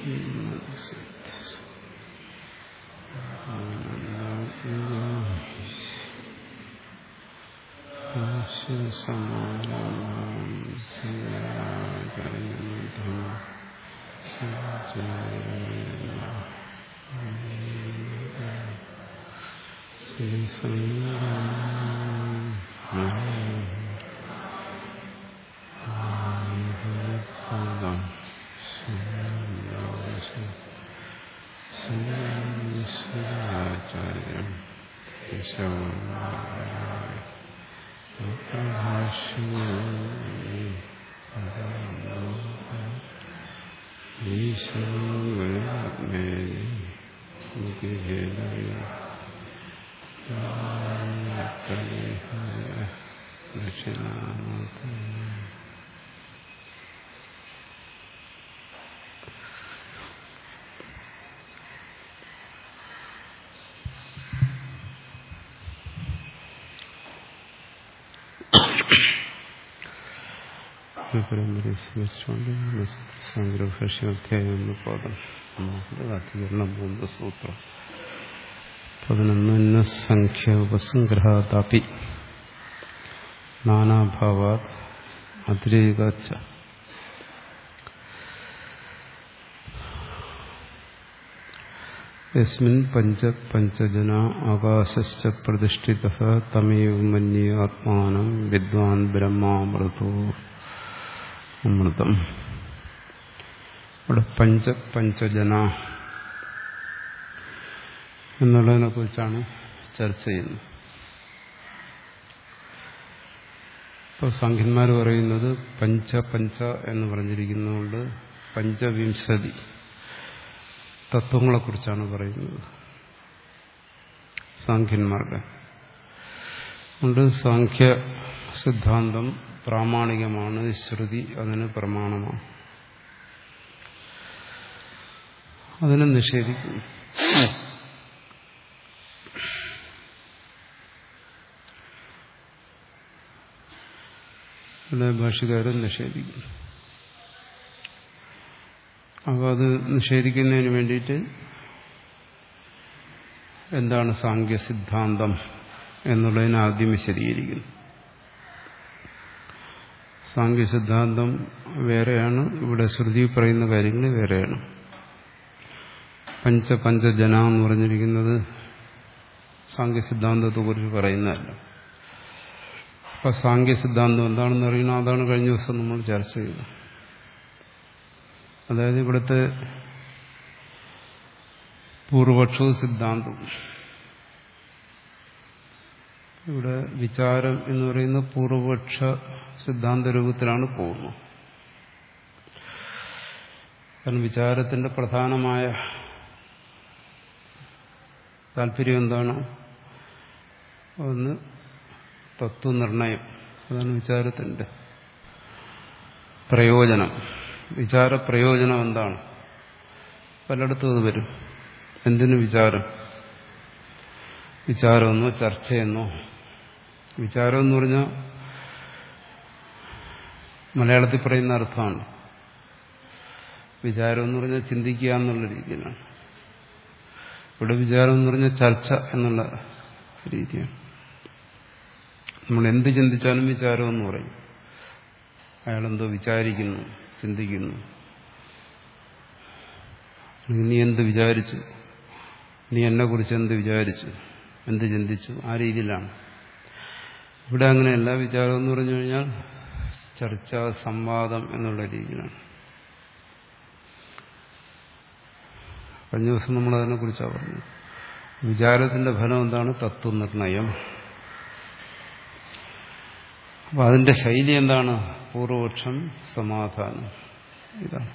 ശങ്കരാചാര്യം പരമ്പരയെ സ്മരിച്ചുകൊണ്ട് സംഗ്രഹഭാഷ്യാധ്യായം എന്ന പാദം അധികരണം മൂന്ന് സൂത്രം പതിനൊന്ന് സംഖ്യ ഉപസംഗ്രഹാദാപി നാനാഭാവാ അതിരേകാച്ച യസ്മിൻ പഞ്ച പഞ്ചജന ആകാശശ്ച പ്രതിഷ്ഠിത തമേവ മന്യേ ആത്മാനം വിദ്വാൻ ബ്രഹ്മാമൃതോ അമൃതം ഇവിടെ പഞ്ച പഞ്ചജന എന്നുള്ളതിനെ കുറിച്ചാണ് ചർച്ച ചെയ്യുന്നത് ഇപ്പോൾ സംഖ്യന്മാർ പറയുന്നത് പഞ്ച പഞ്ച എന്ന് പറഞ്ഞിരിക്കുന്നതുകൊണ്ട് പഞ്ചവിംശതി തത്വങ്ങളെക്കുറിച്ചാണ് പറയുന്നത് സാഖ്യന്മാരുടെ അതുകൊണ്ട് സാഖ്യ സിദ്ധാന്തം പ്രാമാണികമാണ് ശ്രുതി അതിന് പ്രമാണമാണ് അതിനെ നിഷേധിക്കുന്നു ഇവിടെ ഭാഷകാരൻ നിഷേധിക്കുന്നു അപ്പോൾ അത് നിഷേധിക്കുന്നതിന് വേണ്ടിയിട്ട് എന്താണ് സാങ്ക്യ സിദ്ധാന്തം എന്നുള്ളതിനെ ആദ്യം വിശദീകരിക്കുന്നു സാങ്ക്യ സിദ്ധാന്തം വേറെയാണ് ഇവിടെ ശ്രുതി പറയുന്ന കാര്യങ്ങൾ വേറെയാണ് പഞ്ച പഞ്ചജന എന്ന് പറഞ്ഞിരിക്കുന്നത് സാങ്ക്യ സിദ്ധാന്തത്തെ കുറിച്ച് പറയുന്നതല്ല അപ്പൊ സാങ്ക്യ സിദ്ധാന്തം എന്താണെന്ന് അറിയണം അതാണ് കഴിഞ്ഞ ദിവസം നമ്മൾ ചർച്ച ചെയ്തത് അതായത് ഇവിടുത്തെ പൂർവപക്ഷവും സിദ്ധാന്തവും ഇവിടെ വിചാരം എന്ന് പറയുന്ന പൂർവപക്ഷ സിദ്ധാന്ത രൂപത്തിലാണ് പോകുന്നത് കാരണം വിചാരത്തിന്റെ പ്രധാനമായ താല്പര്യം എന്താണ് ഒന്ന് തത്വനിർണയം അതാണ് വിചാരത്തിന്റെ പ്രയോജനം വിചാര പ്രയോജനം എന്താണ് പലയിടത്തും അത് വരും എന്തിനു വിചാരം വിചാരമെന്നോ ചർച്ചയെന്നോ വിചാരം എന്ന് പറഞ്ഞാൽ മലയാളത്തിൽ പറയുന്ന അർത്ഥമാണ് വിചാരം എന്ന് പറഞ്ഞാൽ ചിന്തിക്കുക എന്നുള്ള രീതിയിലാണ് ഇവിടെ വിചാരം എന്ന് പറഞ്ഞാൽ ചർച്ച എന്നുള്ള രീതിയാണ് നമ്മൾ എന്ത് ചിന്തിച്ചാലും വിചാരം എന്ന് പറയും അയാളെന്തോ വിചാരിക്കുന്നു ചിന്തിക്കുന്നു നീ എന്ത് വിചാരിച്ചു നീ എന്നെ കുറിച്ച് എന്ത് വിചാരിച്ചു എന്ത് ചിന്തിച്ചു ആ രീതിയിലാണ് ഇവിടെ അങ്ങനെയല്ല വിചാരം എന്ന് പറഞ്ഞു കഴിഞ്ഞാൽ ചർച്ച സംവാദം എന്നുള്ള രീതിയിലാണ് കഴിഞ്ഞ ദിവസം നമ്മൾ അതിനെക്കുറിച്ചാണ് പറഞ്ഞത് വിചാരത്തിന്റെ ഫലം എന്താണ് തത്വനിർണയം അപ്പൊ അതിന്റെ ശൈലി എന്താണ് പൂർവപക്ഷം സമാധാനം ഇതാണ്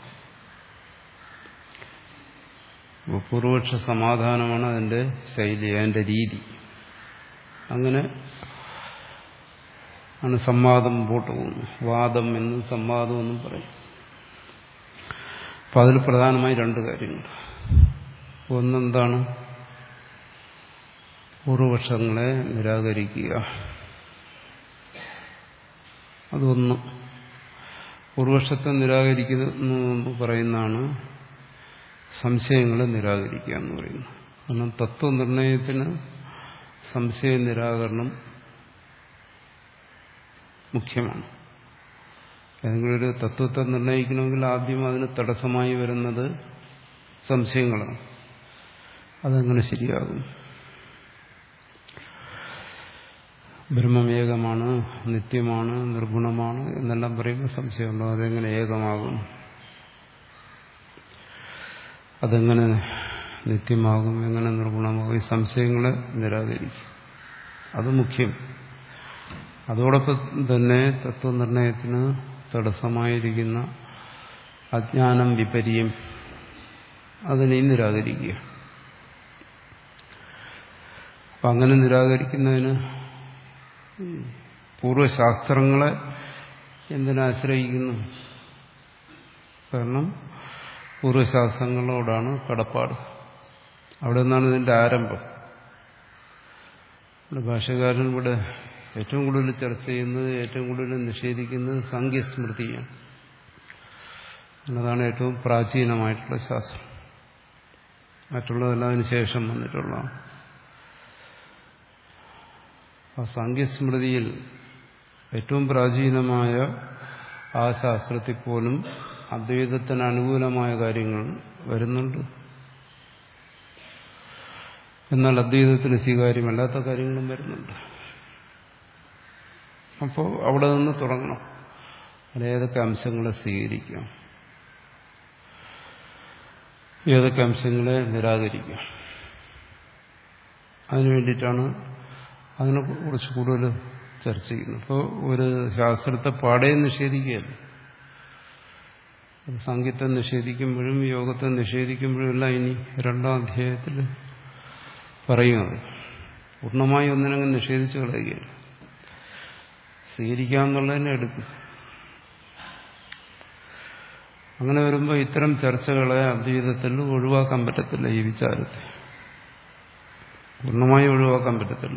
പൂർവപക്ഷ സമാധാനമാണ് അതിന്റെ ശൈലി അതിന്റെ രീതി അങ്ങനെ ആണ് സംവാദം മുമ്പോട്ട് പോകുന്നു വാദം എന്നും സംവാദം എന്നും പറയും അപ്പൊ അതിൽ പ്രധാനമായി രണ്ട് കാര്യങ്ങൾ ഒന്നെന്താണ് പൂർവപക്ഷങ്ങളെ നിരാകരിക്കുക അതൊന്ന് പൂർവപക്ഷത്തെ നിരാകരിക്കുന്നു പറയുന്നതാണ് സംശയങ്ങളെ നിരാകരിക്കുക എന്ന് പറയുന്നു കാരണം തത്വനിർണയത്തിന് സംശയ നിരാകരണം മുഖ്യമാണ് ഏതെങ്കിലും ഒരു തത്വത്തെ നിർണ്ണയിക്കണമെങ്കിൽ ആദ്യം അതിന് തടസ്സമായി വരുന്നത് സംശയങ്ങളാണ് അതെങ്ങനെ ശരിയാകും ബ്രഹ്മം ഏകമാണ് നിത്യമാണ് നിർഗുണമാണ് എന്നെല്ലാം പറയുമ്പോൾ സംശയമുണ്ടോ അതെങ്ങനെ ഏകമാകും അതെങ്ങനെ നിത്യമാകും എങ്ങനെ നിർഗുണമാകും ഈ സംശയങ്ങളെ നിരാകരിക്കും അത് മുഖ്യം അതോടൊപ്പം തന്നെ തത്വനിർണയത്തിന് തടസ്സമായിരിക്കുന്ന അജ്ഞാനം വിപര്യം അതിനെയും നിരാകരിക്കുക അപ്പം അങ്ങനെ നിരാകരിക്കുന്നതിന് പൂർവശാസ്ത്രങ്ങളെ എന്തിനാശ്രയിക്കുന്നു കാരണം പൂർവശാസ്ത്രങ്ങളോടാണ് കടപ്പാട് അവിടെ നിന്നാണ് ഇതിന്റെ ആരംഭം ഇവിടെ ഭാഷകാരൻ ഇവിടെ ഏറ്റവും കൂടുതൽ ചർച്ച ചെയ്യുന്നത് ഏറ്റവും കൂടുതൽ നിഷേധിക്കുന്നത് സംഖ്യസ്മൃതിയാണ് എന്നതാണ് ഏറ്റവും പ്രാചീനമായിട്ടുള്ള ശാസ്ത്രം മറ്റുള്ളതെല്ലാം അതിന് ശേഷം വന്നിട്ടുള്ളതാണ് ആ സാങ്കേസ്മൃതിയിൽ ഏറ്റവും പ്രാചീനമായ ആ ശാസ്ത്രത്തിൽ പോലും അദ്വൈതത്തിന് അനുകൂലമായ കാര്യങ്ങൾ വരുന്നുണ്ട് എന്നാൽ അദ്വൈതത്തിന് സ്വീകാര്യമല്ലാത്ത കാര്യങ്ങളും വരുന്നുണ്ട് അപ്പോൾ അവിടെ നിന്ന് തുടങ്ങണം അതിൽ ഏതൊക്കെ അംശങ്ങളെ സ്വീകരിക്കാം ഏതൊക്കെ അംശങ്ങളെ നിരാകരിക്കാം അതിനു വേണ്ടിയിട്ടാണ് അതിനെ കുറിച്ച് കൂടുതൽ ചർച്ച ചെയ്യുന്നത് അപ്പോൾ ഒരു ശാസ്ത്രത്തെ പാടെ നിഷേധിക്കുകയല്ല അത് സംഗീതത്തെ നിഷേധിക്കുമ്പോഴും യോഗത്തെ നിഷേധിക്കുമ്പോഴും എല്ലാം ഇനി രണ്ടാം അധ്യായത്തിൽ പറയുന്നത് പൂർണ്ണമായി ഒന്നിനങ്ങ് നിഷേധിച്ചു കളയുകയാണ് സ്വീകരിക്കാമെന്നുള്ളതിനെ എടുക്കും അങ്ങനെ വരുമ്പോൾ ഇത്തരം ചർച്ചകളെ അദ്വൈതത്തിൽ ഒഴിവാക്കാൻ പറ്റത്തില്ല ഈ വിചാരത്തെ പൂർണ്ണമായി ഒഴിവാക്കാൻ പറ്റത്തില്ല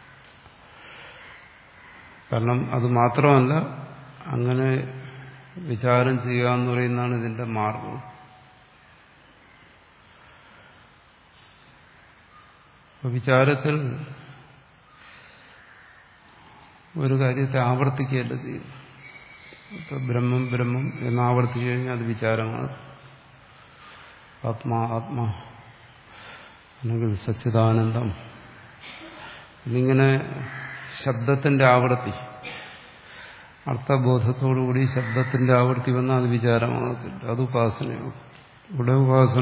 കാരണം അത് മാത്രമല്ല അങ്ങനെ വിചാരം ചെയ്യുക എന്ന് പറയുന്നതാണ് ഇതിന്റെ മാർഗം വിചാരത്തിൽ ഒരു കാര്യത്തെ ആവർത്തിക്കുകയല്ല ചെയ്യുന്നു ഇപ്പൊ ബ്രഹ്മം ബ്രഹ്മം എന്ന് ആവർത്തിച്ചു കഴിഞ്ഞാൽ അത് വിചാരമാണ് ആത്മാ ആത്മാ അല്ലെങ്കിൽ സച്ചിദാനന്ദം എന്നിങ്ങനെ ശബ്ദത്തിന്റെ ആവൃത്തി അർത്ഥബോധത്തോടുകൂടി ശബ്ദത്തിന്റെ ആവൃത്തി വന്നാൽ അത് വിചാരമാകത്തില്ല അത് ഉപാസനയാകും ഇവിടെ ഉപാസന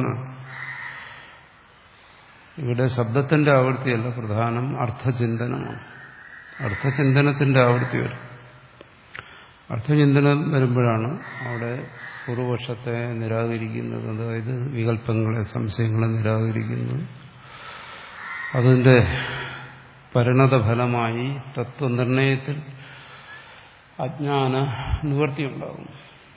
ഇവിടെ ശബ്ദത്തിന്റെ ആവൃത്തിയല്ല പ്രധാനം അർത്ഥചിന്തനമാണ് അർത്ഥചിന്തനത്തിന്റെ ആവൃത്തി വരും അർത്ഥചിന്തനം വരുമ്പോഴാണ് അവിടെ പൂർവപക്ഷത്തെ നിരാകരിക്കുന്നത് അതായത് വികല്പങ്ങളെ സംശയങ്ങളെ നിരാകരിക്കുന്നത് അതിന്റെ പരിണതഫലമായി തത്വനിർണയത്തിൽ അജ്ഞാന നിവൃത്തിയുണ്ടാകും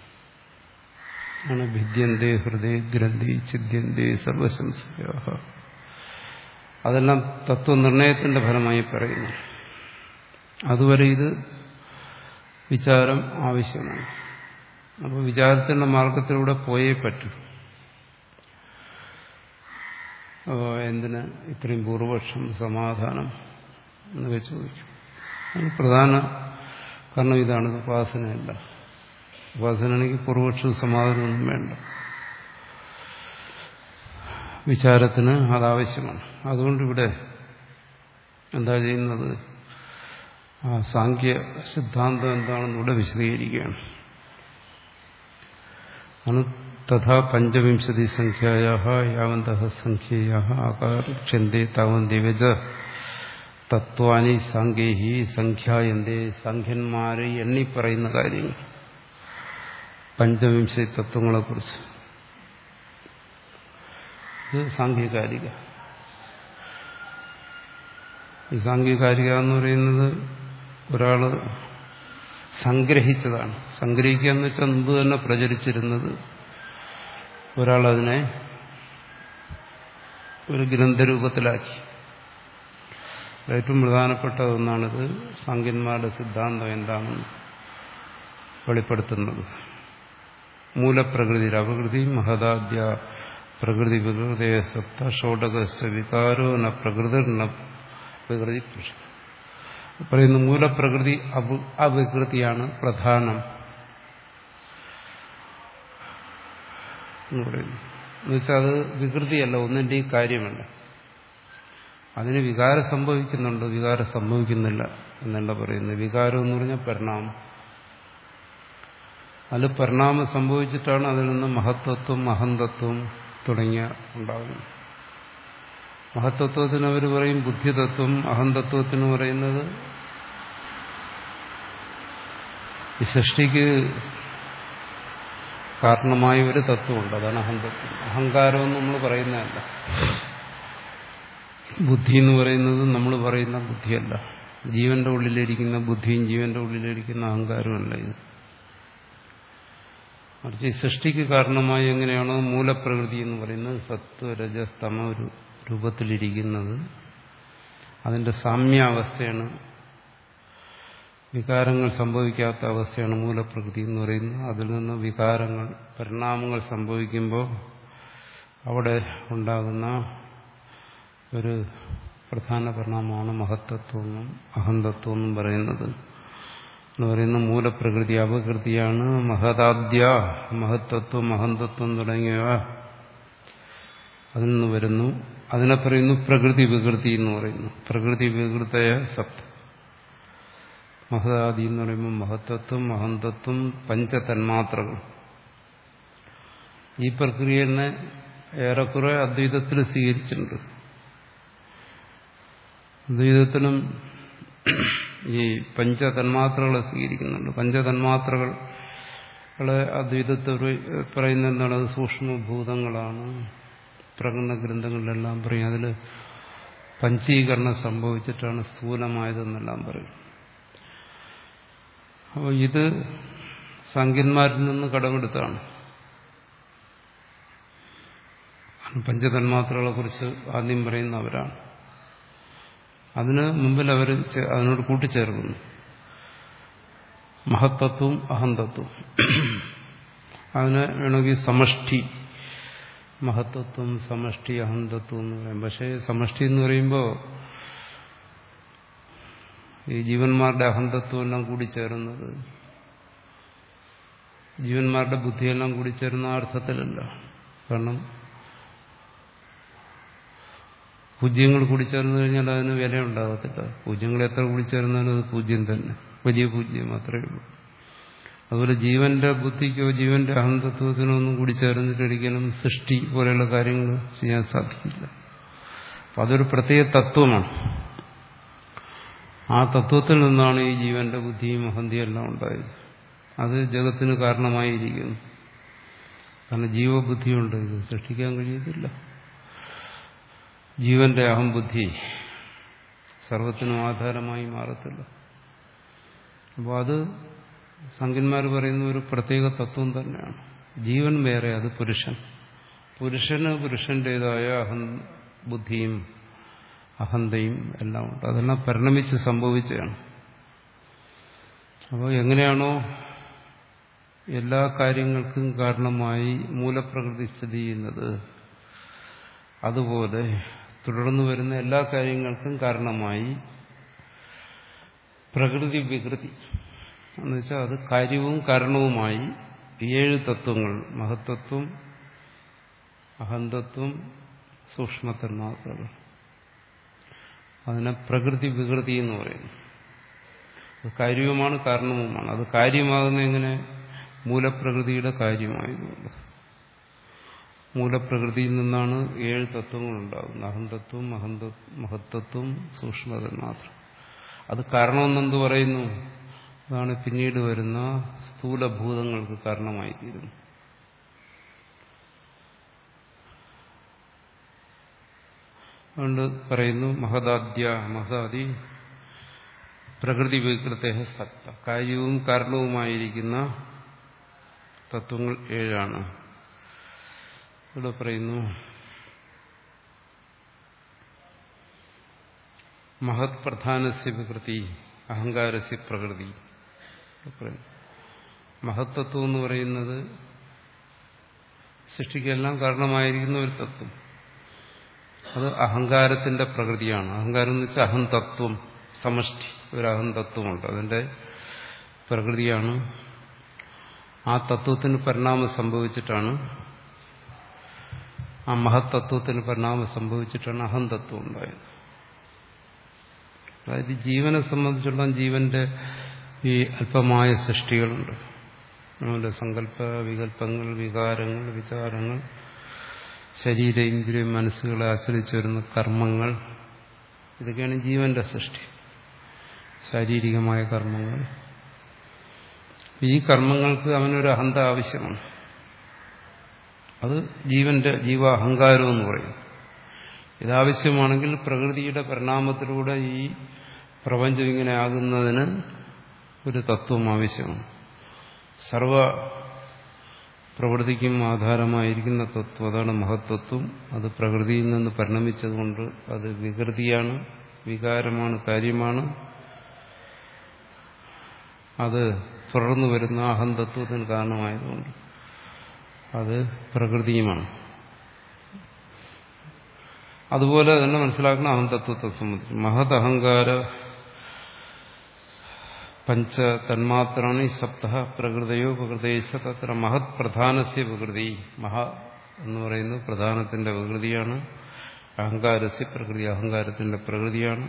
ആണ് ഭിദ്യന്തേ ഹൃദയ ഗ്രന്ഥി ചിദ്യന്തേ സർവശംസയ അതെല്ലാം തത്വനിർണയത്തിന്റെ ഫലമായി പറയുന്നു അതുവരെ ഇത് വിചാരം ആവശ്യമാണ് അപ്പോൾ വിചാരത്തിന്റെ മാർഗത്തിലൂടെ പോയേ പറ്റൂ എന്തിന് ഇത്രയും പൂർവപക്ഷം സമാധാനം എന്നൊക്കെ ചോദിക്കും അതിന് പ്രധാന കാരണം ഇതാണ് ഉപാസനയല്ല ഉപാസനയാണെങ്കിൽ പൂർവപക്ഷവും സമാധാനമൊന്നും വേണ്ട വിചാരത്തിന് അതാവശ്യമാണ് അതുകൊണ്ട് ഇവിടെ എന്താ ചെയ്യുന്നത് ആ സാങ്ക്യ സിദ്ധാന്തം എന്താണെന്ന് ഇവിടെ വിശദീകരിക്കുകയാണ് ആണ് തഥാ പഞ്ചവിംശതി സംഖ്യയ യാവന്ത സംഖ്യയ ആകാരക്ഷന്തേ താവന്തിവച തത്വാനി സാങ്കേഹി സംഖ്യായന്തേ സംഖ്യന്മാരെ എണ്ണിപ്പറയുന്ന കാര്യങ്ങൾ പഞ്ചവിംശതി തത്വങ്ങളെക്കുറിച്ച് ഇത് സാങ്കേകാരിക ഈ സാങ്കേകാരിക എന്ന് പറയുന്നത് ഒരാൾ സംഗ്രഹിച്ചതാണ് സംഗ്രഹിക്കുക എന്ന് വെച്ചാൽ മുമ്പ് തന്നെ പ്രചരിച്ചിരുന്നത് ഒരാൾ അതിനെ ഒരു ഗ്രന്ഥരൂപത്തിലാക്കി ഏറ്റവും പ്രധാനപ്പെട്ട ഒന്നാണിത് സാങ്കന്മാരുടെ സിദ്ധാന്തം എന്താണെന്ന് വെളിപ്പെടുത്തുന്നത് മൂലപ്രകൃതി അപകൃതി മഹദാദ്യ പ്രകൃതി വികൃതയ സപ്ത ഷോഡകസ്ഥ വികാരോ ന പ്രകൃതി ന വികൃതി പുരുഷ പറയുന്ന മൂലപ്രകൃതി അവികൃതിയാണ് പ്രധാനം എന്ന് പറയുന്നു എന്നുവെച്ചാൽ അത് വികൃതിയല്ല ഒന്നിൻ്റെയും കാര്യമല്ല അതിന് വികാരം സംഭവിക്കുന്നുണ്ട് വികാരം സംഭവിക്കുന്നില്ല എന്നല്ല പറയുന്നത് വികാരം എന്ന് പറഞ്ഞാൽ പരിണാമം അതിൽ പരിണാമം സംഭവിച്ചിട്ടാണ് അതിൽ നിന്ന് മഹത്വത്വം അഹന്തത്വം തുടങ്ങിയ ഉണ്ടാകുന്നത് മഹത്തത്വത്തിന് അവർ പറയും ബുദ്ധിതത്വം അഹന്തത്വത്തിന് പറയുന്നത് ഈ സൃഷ്ടിക്ക് കാരണമായ ഒരു തത്വമുണ്ട് അതാണ് അഹന്തത്വം അഹങ്കാരം എന്ന് നമ്മൾ പറയുന്നതല്ല ബുദ്ധി എന്ന് പറയുന്നത് നമ്മൾ പറയുന്ന ബുദ്ധിയല്ല ജീവന്റെ ഉള്ളിലിരിക്കുന്ന ബുദ്ധിയും ജീവന്റെ ഉള്ളിലിരിക്കുന്ന അഹങ്കാരമല്ല ഇത് മറിച്ച് ഈ സൃഷ്ടിക്ക് കാരണമായി എങ്ങനെയാണോ മൂലപ്രകൃതി എന്ന് പറയുന്നത് സത്വ രജസ്തമ ഒരു രൂപത്തിലിരിക്കുന്നത് അതിന്റെ സാമ്യാവസ്ഥയാണ് വികാരങ്ങൾ സംഭവിക്കാത്ത അവസ്ഥയാണ് മൂലപ്രകൃതി എന്ന് പറയുന്നത് അതിൽ നിന്ന് വികാരങ്ങൾ പരിണാമങ്ങൾ സംഭവിക്കുമ്പോൾ അവിടെ ഉണ്ടാകുന്ന ഒരു പ്രധാന പരിണാമമാണ് മഹത്തത്വം എന്നും അഹന്തത്വം എന്നും പറയുന്നത് എന്ന് പറയുന്ന മൂലപ്രകൃതി അപകൃതിയാണ് മഹതാദ്യ മഹത്തത്വം മഹന്തത്വം തുടങ്ങിയവ അതിൽ നിന്ന് വരുന്നു അതിനെ പറയുന്നു പ്രകൃതി വികൃതി എന്ന് പറയുന്നു പ്രകൃതി വികൃതയ സപ്ത മഹതാദി എന്ന് പറയുമ്പോൾ മഹത്തത്വം മഹന്തത്വം പഞ്ചതന്മാത്രകൾ ഈ പ്രക്രിയനെ ഏറെക്കുറെ അദ്വൈതത്തിൽ സ്വീകരിച്ചിട്ടുണ്ട് അദ്വൈതത്തിലും ഈ പഞ്ചതന്മാത്രകളെ സ്വീകരിക്കുന്നുണ്ട് പഞ്ചതന്മാത്രകളെ അദ്വൈതത്തിൽ പറയുന്ന എന്താണ് അത് സൂക്ഷ്മഭൂതങ്ങളാണ് പ്രകടന ഗ്രന്ഥങ്ങളിലെല്ലാം പറയും അതിൽ പഞ്ചീകരണം സംഭവിച്ചിട്ടാണ് സ്ഥൂലമായതെന്നെല്ലാം പറയും അപ്പോൾ ഇത് സംഖ്യന്മാരിൽ നിന്ന് കടമെടുത്താണ് പഞ്ചതന്മാത്രകളെ കുറിച്ച് ആദ്യം പറയുന്ന അവരാണ് അതിന് മുമ്പിൽ അവർ അതിനോട് കൂട്ടിച്ചേർക്കുന്നു മഹത്തത്വവും അഹന്തത്വവും അതിന് വേണമെങ്കിൽ സമഷ്ടി മഹത്തത്വം സമഷ്ടി അഹന്തത്വം എന്ന് പറയും പക്ഷേ സമഷ്ടി എന്ന് പറയുമ്പോൾ ഈ ജീവന്മാരുടെ അഹന്തത്വം എല്ലാം കൂടി ചേരുന്നത് ജീവന്മാരുടെ ബുദ്ധിയെല്ലാം കൂടി ചേരുന്ന ആ അർത്ഥത്തിലല്ല കാരണം പൂജ്യങ്ങൾ കൂടി ചേർന്ന് കഴിഞ്ഞാൽ അതിന് വില ഉണ്ടാകത്തില്ല പൂജ്യങ്ങൾ എത്ര കൂടി ചേർന്നാലും അത് പൂജ്യം തന്നെ വലിയ പൂജ്യം മാത്രമേ ഉള്ളൂ അതുപോലെ ജീവന്റെ ബുദ്ധിക്കോ ജീവന്റെ അഹന്തത്വത്തിനോ ഒന്നും കൂടി ചേർന്നിട്ട് ഒരിക്കലും സൃഷ്ടി പോലെയുള്ള കാര്യങ്ങൾ ചെയ്യാൻ സാധിക്കില്ല അപ്പം അതൊരു പ്രത്യേക തത്വമാണ് ആ തത്വത്തിൽ നിന്നാണ് ഈ ജീവന്റെ ബുദ്ധിയും അഹന്തിയും എല്ലാം ഉണ്ടായത് അത് ജഗത്തിന് കാരണമായിരിക്കുന്നു കാരണം ജീവബുദ്ധിയുണ്ട് ഇത് സൃഷ്ടിക്കാൻ കഴിയത്തില്ല ജീവന്റെ അഹംബുദ്ധി സർവത്തിനും ആധാരമായി മാറത്തില്ല അപ്പോൾ അത് സംഖ്യന്മാർ പറയുന്ന ഒരു പ്രത്യേക തത്വം തന്നെയാണ് ജീവൻ വേറെ അത് പുരുഷൻ പുരുഷന് പുരുഷന്റേതായ അഹം ബുദ്ധിയും അഹന്തയും എല്ലാം ഉണ്ട് അതെല്ലാം പരിണമിച്ച് സംഭവിച്ചതാണ് അപ്പോൾ എങ്ങനെയാണോ എല്ലാ കാര്യങ്ങൾക്കും കാരണമായി മൂലപ്രകൃതി സ്ഥിതി ചെയ്യുന്നത് അതുപോലെ തുടർന്നു വരുന്ന എല്ലാ കാര്യങ്ങൾക്കും കാരണമായി പ്രകൃതി വികൃതി എന്ന് വെച്ചാൽ അത് കാര്യവും കാരണവുമായി ഏഴ് തത്വങ്ങൾ മഹത്തത്വം അഹന്തത്വം സൂക്ഷ്മതന്മാത്രകൾ അതിനെ പ്രകൃതി വികൃതി എന്ന് പറയുന്നു അത് കാര്യവുമാണ് കാരണവുമാണ് അത് കാര്യമാകുന്ന എങ്ങനെ മൂലപ്രകൃതിയുടെ കാര്യമായതുകൊണ്ട് മൂലപ്രകൃതിയിൽ നിന്നാണ് ഏഴ് തത്വങ്ങൾ ഉണ്ടാകുന്നത് അഹന്തത്വം അഹന്ത മഹത്തത്വം സൂക്ഷ്മതന്മാത്രം അത് കാരണമെന്നെന്ത് പറയുന്നു അതാണ് പിന്നീട് വരുന്ന സ്ഥൂലഭൂതങ്ങൾക്ക് കാരണമായി തീരുന്നു അതുകൊണ്ട് പറയുന്നു മഹദാദ്യ മഹദാദി പ്രകൃതി വികൃത സത്ത കാര്യവും കാരണവുമായിരിക്കുന്ന തത്വങ്ങൾ ഏഴാണ് ഇവിടെ പറയുന്നു മഹത് പ്രധാനസ്യ വികൃതി അഹങ്കാരസ്യ പ്രകൃതി മഹത്തത്വം എന്ന് പറയുന്നത് സൃഷ്ടിക്കെല്ലാം കാരണമായിരിക്കുന്ന ഒരു തത്വം അത് അഹങ്കാരത്തിന്റെ പ്രകൃതിയാണ് അഹങ്കാരം എന്ന് വെച്ചാൽ അഹം തത്വം സമഷ്ടി ഒരു അഹം തത്വമുണ്ട് അതിന്റെ പ്രകൃതിയാണ് ആ തത്വത്തിന് പരിണാമം സംഭവിച്ചിട്ടാണ് ആ മഹത്തത്വത്തിന് പരിണാമം സംഭവിച്ചിട്ടാണ് അഹം തത്വം ഉണ്ടായത് അതായത് ജീവനെ സംബന്ധിച്ചുള്ള ജീവന്റെ ഈ അല്പമായ സൃഷ്ടികളുണ്ട് നമ്മുടെ സങ്കല്പ വികല്പങ്ങൾ വികാരങ്ങൾ വിചാരങ്ങൾ ശരീര ഇന്ദ്രിയ മനസ്സുകളെ ആശ്രയിച്ചു വരുന്ന കർമ്മങ്ങൾ ഇതൊക്കെയാണ് ജീവന്റെ സൃഷ്ടി ശാരീരികമായ കർമ്മങ്ങൾ ഈ കർമ്മങ്ങൾക്ക് അവനൊരു അഹന്ത ആവശ്യമാണ് അത് ജീവന്റെ ജീവാഹങ്കാരം എന്ന് പറയും ഇതാവശ്യമാണെങ്കിൽ പ്രകൃതിയുടെ പരിണാമത്തിലൂടെ ഈ പ്രപഞ്ചം ഇങ്ങനെ ആകുന്നതിന് ഒരു തത്വം ആവശ്യമാണ് സർവ പ്രവൃത്തിക്കും ആധാരമായിരിക്കുന്ന തത്വം അതാണ് മഹത്തത്വം അത് പ്രകൃതിയിൽ നിന്ന് പരിണമിച്ചതുകൊണ്ട് അത് വികൃതിയാണ് വികാരമാണ് കാര്യമാണ് അത് തുടർന്നു വരുന്ന അഹന്തത്വത്തിന് കാരണമായതുകൊണ്ട് അത് പ്രകൃതിയുമാണ് അതുപോലെ തന്നെ മനസ്സിലാക്കണം അഹന്തത്വത്തെ സംബന്ധിച്ച് മഹത് അഹങ്കാര പഞ്ച തന്മാത്രാണ് ഈ സപ്ത പ്രകൃതയോ പ്രകൃതേശ തത്ര മഹത് പ്രധാനസ്യ പ്രകൃതി മഹ എന്ന് പറയുന്നത് പ്രധാനത്തിന്റെ പ്രകൃതിയാണ് അഹങ്കാരസ്യ പ്രകൃതി അഹങ്കാരത്തിന്റെ പ്രകൃതിയാണ്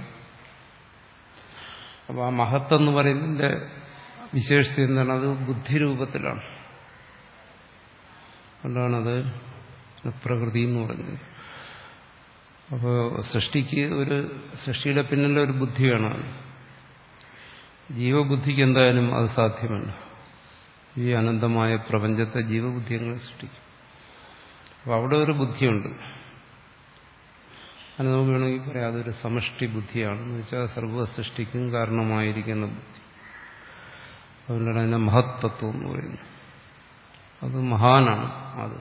അപ്പോൾ ആ മഹത്ത് എന്ന് പറയുന്നതിന്റെ വിശേഷത എന്താണ് അത് ബുദ്ധിരൂപത്തിലാണ് അതുകൊണ്ടാണത് പ്രകൃതി എന്ന് പറയുന്നത് അപ്പോൾ സൃഷ്ടിക്ക് ഒരു സൃഷ്ടിയുടെ പിന്നിലെ ഒരു ബുദ്ധി വേണം ജീവബുദ്ധിക്ക് എന്തായാലും അത് സാധ്യമല്ല ഈ അനന്തമായ പ്രപഞ്ചത്തെ ജീവബുദ്ധി അങ്ങനെ സൃഷ്ടിക്കും അപ്പോൾ അവിടെ ഒരു ബുദ്ധിയുണ്ട് അത് നമുക്ക് വേണമെങ്കിൽ പറയാം അതൊരു സമഷ്ടി ബുദ്ധിയാണെന്ന് വെച്ചാൽ സർവ്വ സൃഷ്ടിക്കും കാരണമായിരിക്കുന്ന ബുദ്ധി അതുകൊണ്ടാണ് അതിനെ മഹത്തത്വം എന്ന് പറയുന്നത് അത് മഹാനാണ് അത്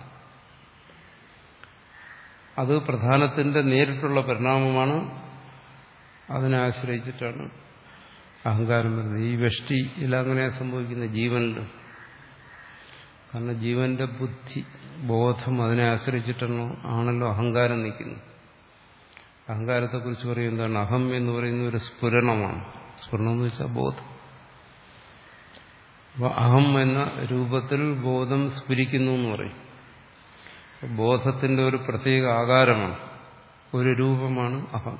അത് പ്രധാനത്തിന്റെ നേരിട്ടുള്ള പരിണാമമാണ് അതിനെ ആശ്രയിച്ചിട്ടാണ് അഹങ്കാരം വരുന്നത് ഈ വ്യഷ്ടിയിൽ അങ്ങനെ സംഭവിക്കുന്ന ജീവനിൽ കാരണം ജീവന്റെ ബുദ്ധി ബോധം അതിനെ ആശ്രയിച്ചിട്ടാണോ ആണല്ലോ അഹങ്കാരം നിൽക്കുന്നത് അഹങ്കാരത്തെക്കുറിച്ച് പറയും എന്താണ് അഹം എന്ന് പറയുന്ന ഒരു സ്ഫുരണമാണ് സ്ഫുരണം എന്ന് വെച്ചാൽ ബോധം അപ്പോൾ അഹം എന്ന രൂപത്തിൽ ബോധം സ്ഫുരിക്കുന്നു എന്ന് പറയും ബോധത്തിന്റെ ഒരു പ്രത്യേക ആകാരമാണ് ഒരു രൂപമാണ് അഹം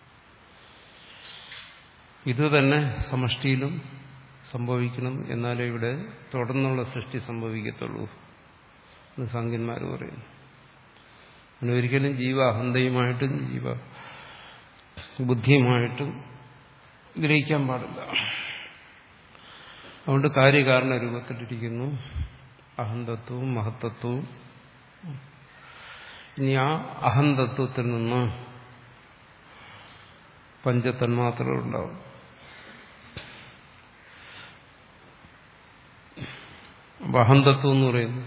ഇത് തന്നെ സമഷ്ടിയിലും സംഭവിക്കണം എന്നാലേ ഇവിടെ തുടർന്നുള്ള സൃഷ്ടി സംഭവിക്കത്തുള്ളൂ എന്ന് സംഖ്യന്മാർ പറയുന്നു അങ്ങനെ ഒരിക്കലും ജീവ അഹന്തയുമായിട്ടും ജീവ ബുദ്ധിയുമായിട്ടും ഗ്രഹിക്കാൻ പാടില്ല അതുകൊണ്ട് കാര്യകാരണ രൂപത്തിലിരിക്കുന്നു അഹന്തത്വവും മഹത്തത്വവും ഇനി ആ അഹന്തത്വത്തിൽ നിന്ന് പഞ്ചതന്മാത്രകളുണ്ടാവും അപ്പൊ അഹന്തത്വം എന്ന് പറയുന്നു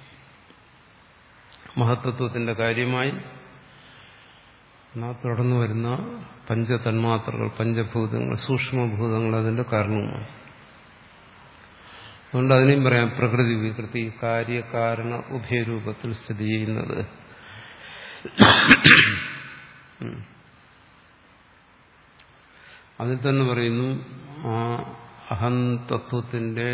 മഹത്തത്വത്തിന്റെ കാര്യമായി എന്നാ തുടർന്നു വരുന്ന പഞ്ചതന്മാത്രകൾ പഞ്ചഭൂതങ്ങൾ സൂക്ഷ്മഭൂതങ്ങൾ അതിന്റെ കാരണവുമാണ് അതുകൊണ്ട് അതിനെയും പറയാം പ്രകൃതി വികൃതി കാര്യകാരണ ഉഭയരൂപത്തിൽ സ്ഥിതി ചെയ്യുന്നത് അതിൽ തന്നെ പറയുന്നു ആ അഹം തത്വത്തിന്റെ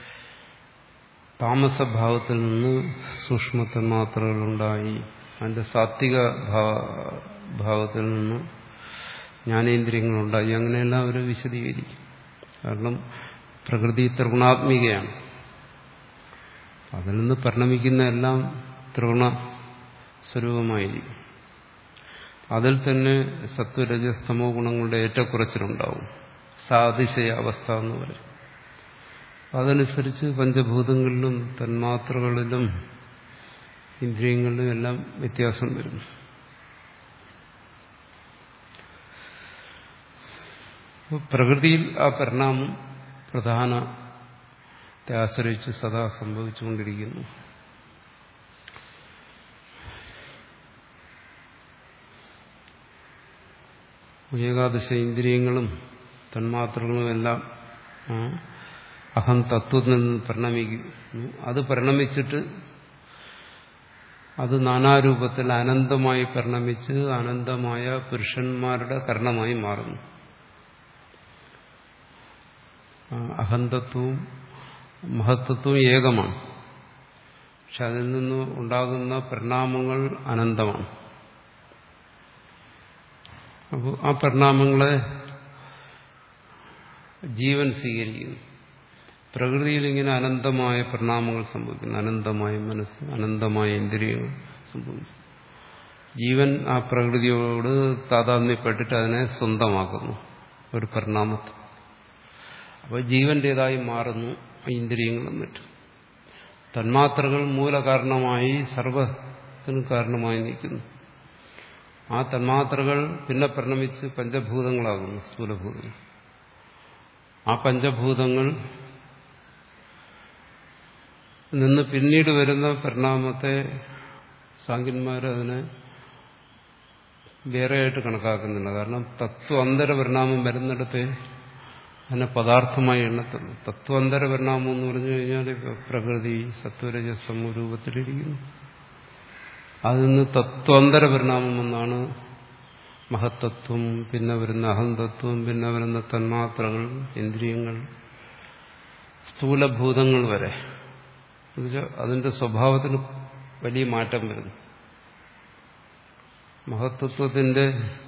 താമസഭാവത്തിൽ നിന്ന് സൂക്ഷ്മതന്മാത്രകളുണ്ടായി അതിന്റെ സാത്വിക ഭാവത്തിൽ നിന്ന് ജ്ഞാനേന്ദ്രിയങ്ങളുണ്ടായി അങ്ങനെയെല്ലാം അവർ വിശദീകരിക്കും കാരണം പ്രകൃതി ത്രിഗുണാത്മികയാണ് അതിൽ നിന്ന് പരിണമിക്കുന്ന എല്ലാം ത്രിഗുണ സ്വരൂപമായിരിക്കും അതിൽ തന്നെ സത്വരജസ്തമോ ഗുണങ്ങളുടെ ഏറ്റക്കുറച്ചിലുണ്ടാവും സാതിശയ അവസ്ഥ എന്ന് പറയും അതനുസരിച്ച് പഞ്ചഭൂതങ്ങളിലും തന്മാത്രകളിലും ഇന്ദ്രിയങ്ങളിലും എല്ലാം വ്യത്യാസം വരുന്നു പ്രകൃതിയിൽ ആ പരിണാമം പ്രധാനത്തെ ആശ്രയിച്ച് സദാ സംഭവിച്ചുകൊണ്ടിരിക്കുന്നു ഏകാദശ ഇന്ദ്രിയങ്ങളും തന്മാത്രകളും എല്ലാം അഹം തത്വത്തിൽ നിന്ന് പരിണമിക്കുന്നു അത് പരിണമിച്ചിട്ട് അത് നാനാരൂപത്തിൽ അനന്തമായി പരിണമിച്ച് അനന്തമായ പുരുഷന്മാരുടെ കർണമായി മാറുന്നു അഹന്തത്വവും മഹത്വത്വവും ഏകമാണ് പക്ഷെ അതിൽ നിന്ന് ഉണ്ടാകുന്ന പരിണാമങ്ങൾ അനന്തമാണ് അപ്പോൾ ആ പരിണാമങ്ങളെ ജീവൻ സ്വീകരിക്കുന്നു പ്രകൃതിയിൽ ഇങ്ങനെ അനന്തമായ പരിണാമങ്ങൾ സംഭവിക്കുന്നു അനന്തമായ മനസ്സ് അനന്തമായ ഇന്ദ്രിയങ്ങൾ സംഭവിക്കുന്നു ജീവൻ ആ പ്രകൃതിയോട് താതാത്മ്യപ്പെട്ടിട്ട് അതിനെ സ്വന്തമാക്കുന്നു ഒരു പരിണാമത്തെ അപ്പോൾ ജീവന്റേതായി മാറുന്നു ഇന്ദ്രിയങ്ങളും മറ്റും തന്മാത്രകൾ മൂലകാരണമായി സർവത്തിനും കാരണമായി നിൽക്കുന്നു ആ തന്മാത്രകൾ പിന്നെ പരിണമിച്ച് പഞ്ചഭൂതങ്ങളാകുന്നു സ്ഥൂലഭൂതങ്ങൾ ആ പഞ്ചഭൂതങ്ങൾ നിന്ന് പിന്നീട് വരുന്ന പരിണാമത്തെ സാങ്കന്മാർ അതിനെ വേറെയായിട്ട് കണക്കാക്കുന്നില്ല കാരണം തത്വാന്തര പരിണാമം വരുന്നിടത്ത് അതിനെ പദാർത്ഥമായി എണ്ണത്തുള്ളൂ തത്വാന്തര പരിണാമം എന്ന് പറഞ്ഞു കഴിഞ്ഞാൽ പ്രകൃതി സത്വരജസം രൂപത്തിലിരിക്കുന്നു അതിൽ നിന്ന് തത്വാന്തര പരിണാമം എന്നാണ് മഹത്തത്വം പിന്നെ വരുന്ന അഹന്തത്വം പിന്നെ വരുന്ന തന്മാത്രകൾ ഇന്ദ്രിയങ്ങൾ സ്ഥൂലഭൂതങ്ങൾ വരെ അതിന്റെ സ്വഭാവത്തിന് വലിയ മാറ്റം വരുന്നു മഹത്തത്വത്തിന്റെ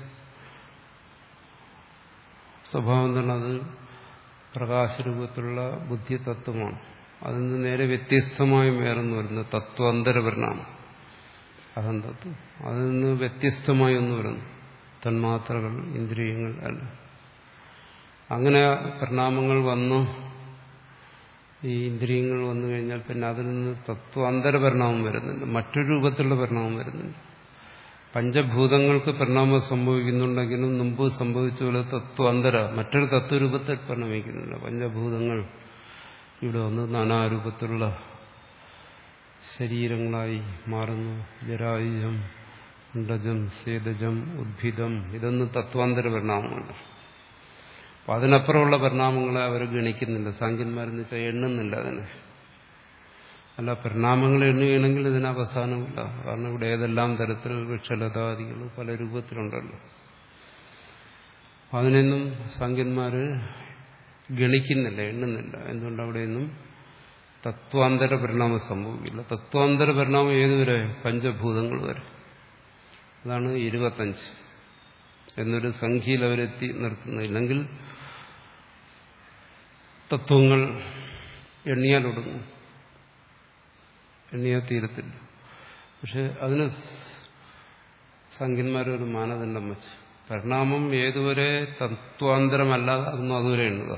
സ്വഭാവം തന്നെ അത് പ്രകാശരൂപത്തിലുള്ള ബുദ്ധിതത്വമാണ് അതിൽ നിന്ന് നേരെ വ്യത്യസ്തമായി വേറെന്ന് വരുന്നത് തത്വാന്തര പരിണാമം അഹന്തത്വം അതിൽ നിന്ന് വ്യത്യസ്തമായി ഒന്ന് വരുന്നു തന്മാത്രകൾ ഇന്ദ്രിയങ്ങൾ അല്ല അങ്ങനെ പരിണാമങ്ങൾ വന്നു ഈ ഇന്ദ്രിയങ്ങൾ വന്നു കഴിഞ്ഞാൽ പിന്നെ അതിൽ നിന്ന് തത്വാന്തര പരിണാമം വരുന്നുണ്ട് മറ്റൊരു രൂപത്തിലുള്ള പരിണാമം വരുന്നുണ്ട് പഞ്ചഭൂതങ്ങൾക്ക് പരിണാമം സംഭവിക്കുന്നുണ്ടെങ്കിലും മുമ്പ് സംഭവിച്ച പോലെ തത്വാന്തര മറ്റൊരു തത്വരൂപത്തിൽ പരിണമിക്കുന്നില്ല പഞ്ചഭൂതങ്ങൾ ഇവിടെ വന്ന് നാനാരൂപത്തിലുള്ള ശരീരങ്ങളായി മാറുന്നു ജരായുജം ഉണ്ടജം സേതജം ഉദ്ഭിദം ഇതൊന്നും തത്വാന്തര പരിണാമമുണ്ട് അപ്പം അതിനപ്പുറമുള്ള പരിണാമങ്ങളെ അവർ ഗണിക്കുന്നില്ല സാങ്കന്മാരെന്ന് വെച്ചാൽ എണ്ണുന്നില്ല അതിനെ അല്ല പരിണാമങ്ങൾ എണ്ണുകയാണെങ്കിൽ ഇതിന് അവസാനമില്ല കാരണം ഇവിടെ ഏതെല്ലാം തരത്തിൽ വൃക്ഷലതാദികൾ പല രൂപത്തിലുണ്ടല്ലോ അതിനൊന്നും സാങ്കന്മാര് ഗണിക്കുന്നില്ല എണ്ണുന്നില്ല എന്തുകൊണ്ട് അവിടെയൊന്നും തത്വാന്തര പരിണാമം സംഭവിക്കില്ല തത്വാന്തര പരിണാമം ഏതുവരെ പഞ്ചഭൂതങ്ങൾ വരെ അതാണ് ഇരുപത്തഞ്ച് എന്നൊരു സംഖ്യയിൽ അവരെത്തി നിർത്തുന്നില്ലെങ്കിൽ തത്വങ്ങൾ എണ്ണിയാൽ ഒടുങ്ങും എണ്ണിയാൽ തീരത്തില്ല പക്ഷെ അതിന് സംഖ്യന്മാരൊരു മാനദണ്ഡം വെച്ച് പരിണാമം ഏതുവരെ തത്വാന്തരമല്ലാതാകുന്നു അതുവരെ എണ്ണുക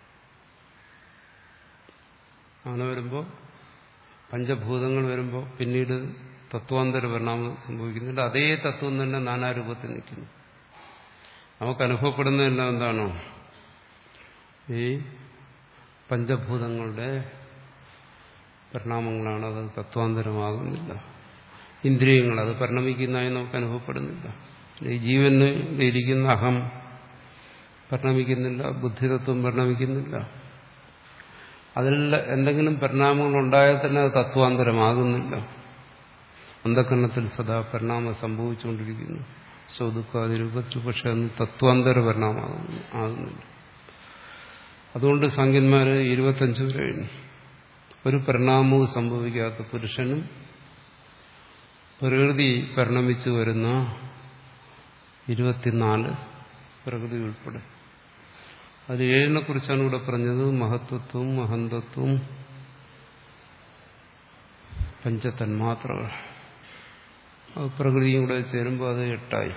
അങ്ങനെ വരുമ്പോൾ പഞ്ചഭൂതങ്ങൾ വരുമ്പോൾ പിന്നീട് തത്വാന്തര പരിണാമം സംഭവിക്കുന്നുണ്ട് അതേ തത്വം തന്നെ നാനാരൂപത്തിൽ നിൽക്കുന്നു നമുക്ക് അനുഭവപ്പെടുന്നതെല്ലാം എന്താണോ ഈ പഞ്ചഭൂതങ്ങളുടെ പരിണാമങ്ങളാണ് അത് തത്വാന്തരമാകുന്നില്ല ഇന്ദ്രിയങ്ങൾ അത് പരിണമിക്കുന്നതായി നമുക്ക് അനുഭവപ്പെടുന്നില്ല ഈ ജീവന് ഇരിക്കുന്ന അഹം പരിണമിക്കുന്നില്ല ബുദ്ധിതത്വം പരിണമിക്കുന്നില്ല അതിൽ എന്തെങ്കിലും പരിണാമങ്ങൾ ഉണ്ടായാൽ തന്നെ അത് തത്വാന്തരമാകുന്നില്ല അന്ധകരണത്തിൽ സദാ പരിണാമം സംഭവിച്ചുകൊണ്ടിരിക്കുന്നു സ്വതുക്കാതി രൂപത്തിൽ പക്ഷെ അന്ന് തത്വാന്തര പരിണാമം ആകുന്നില്ല അതുകൊണ്ട് സംഖ്യന്മാര് ഇരുപത്തഞ്ച് വരെ കഴിഞ്ഞു ഒരു പരിണാമവും സംഭവിക്കാത്ത പുരുഷനും പ്രകൃതി പരിണമിച്ചു വരുന്ന ഇരുപത്തിനാല് പ്രകൃതി ഉൾപ്പെടെ അത് ഏഴിനെ കുറിച്ചാണ് ഇവിടെ പറഞ്ഞത് മഹത്വത്വം അഹന്തത്വം പഞ്ചതന്മാത്രകൾ അത് പ്രകൃതിയും കൂടെ ചേരുമ്പോൾ അത് എട്ടായി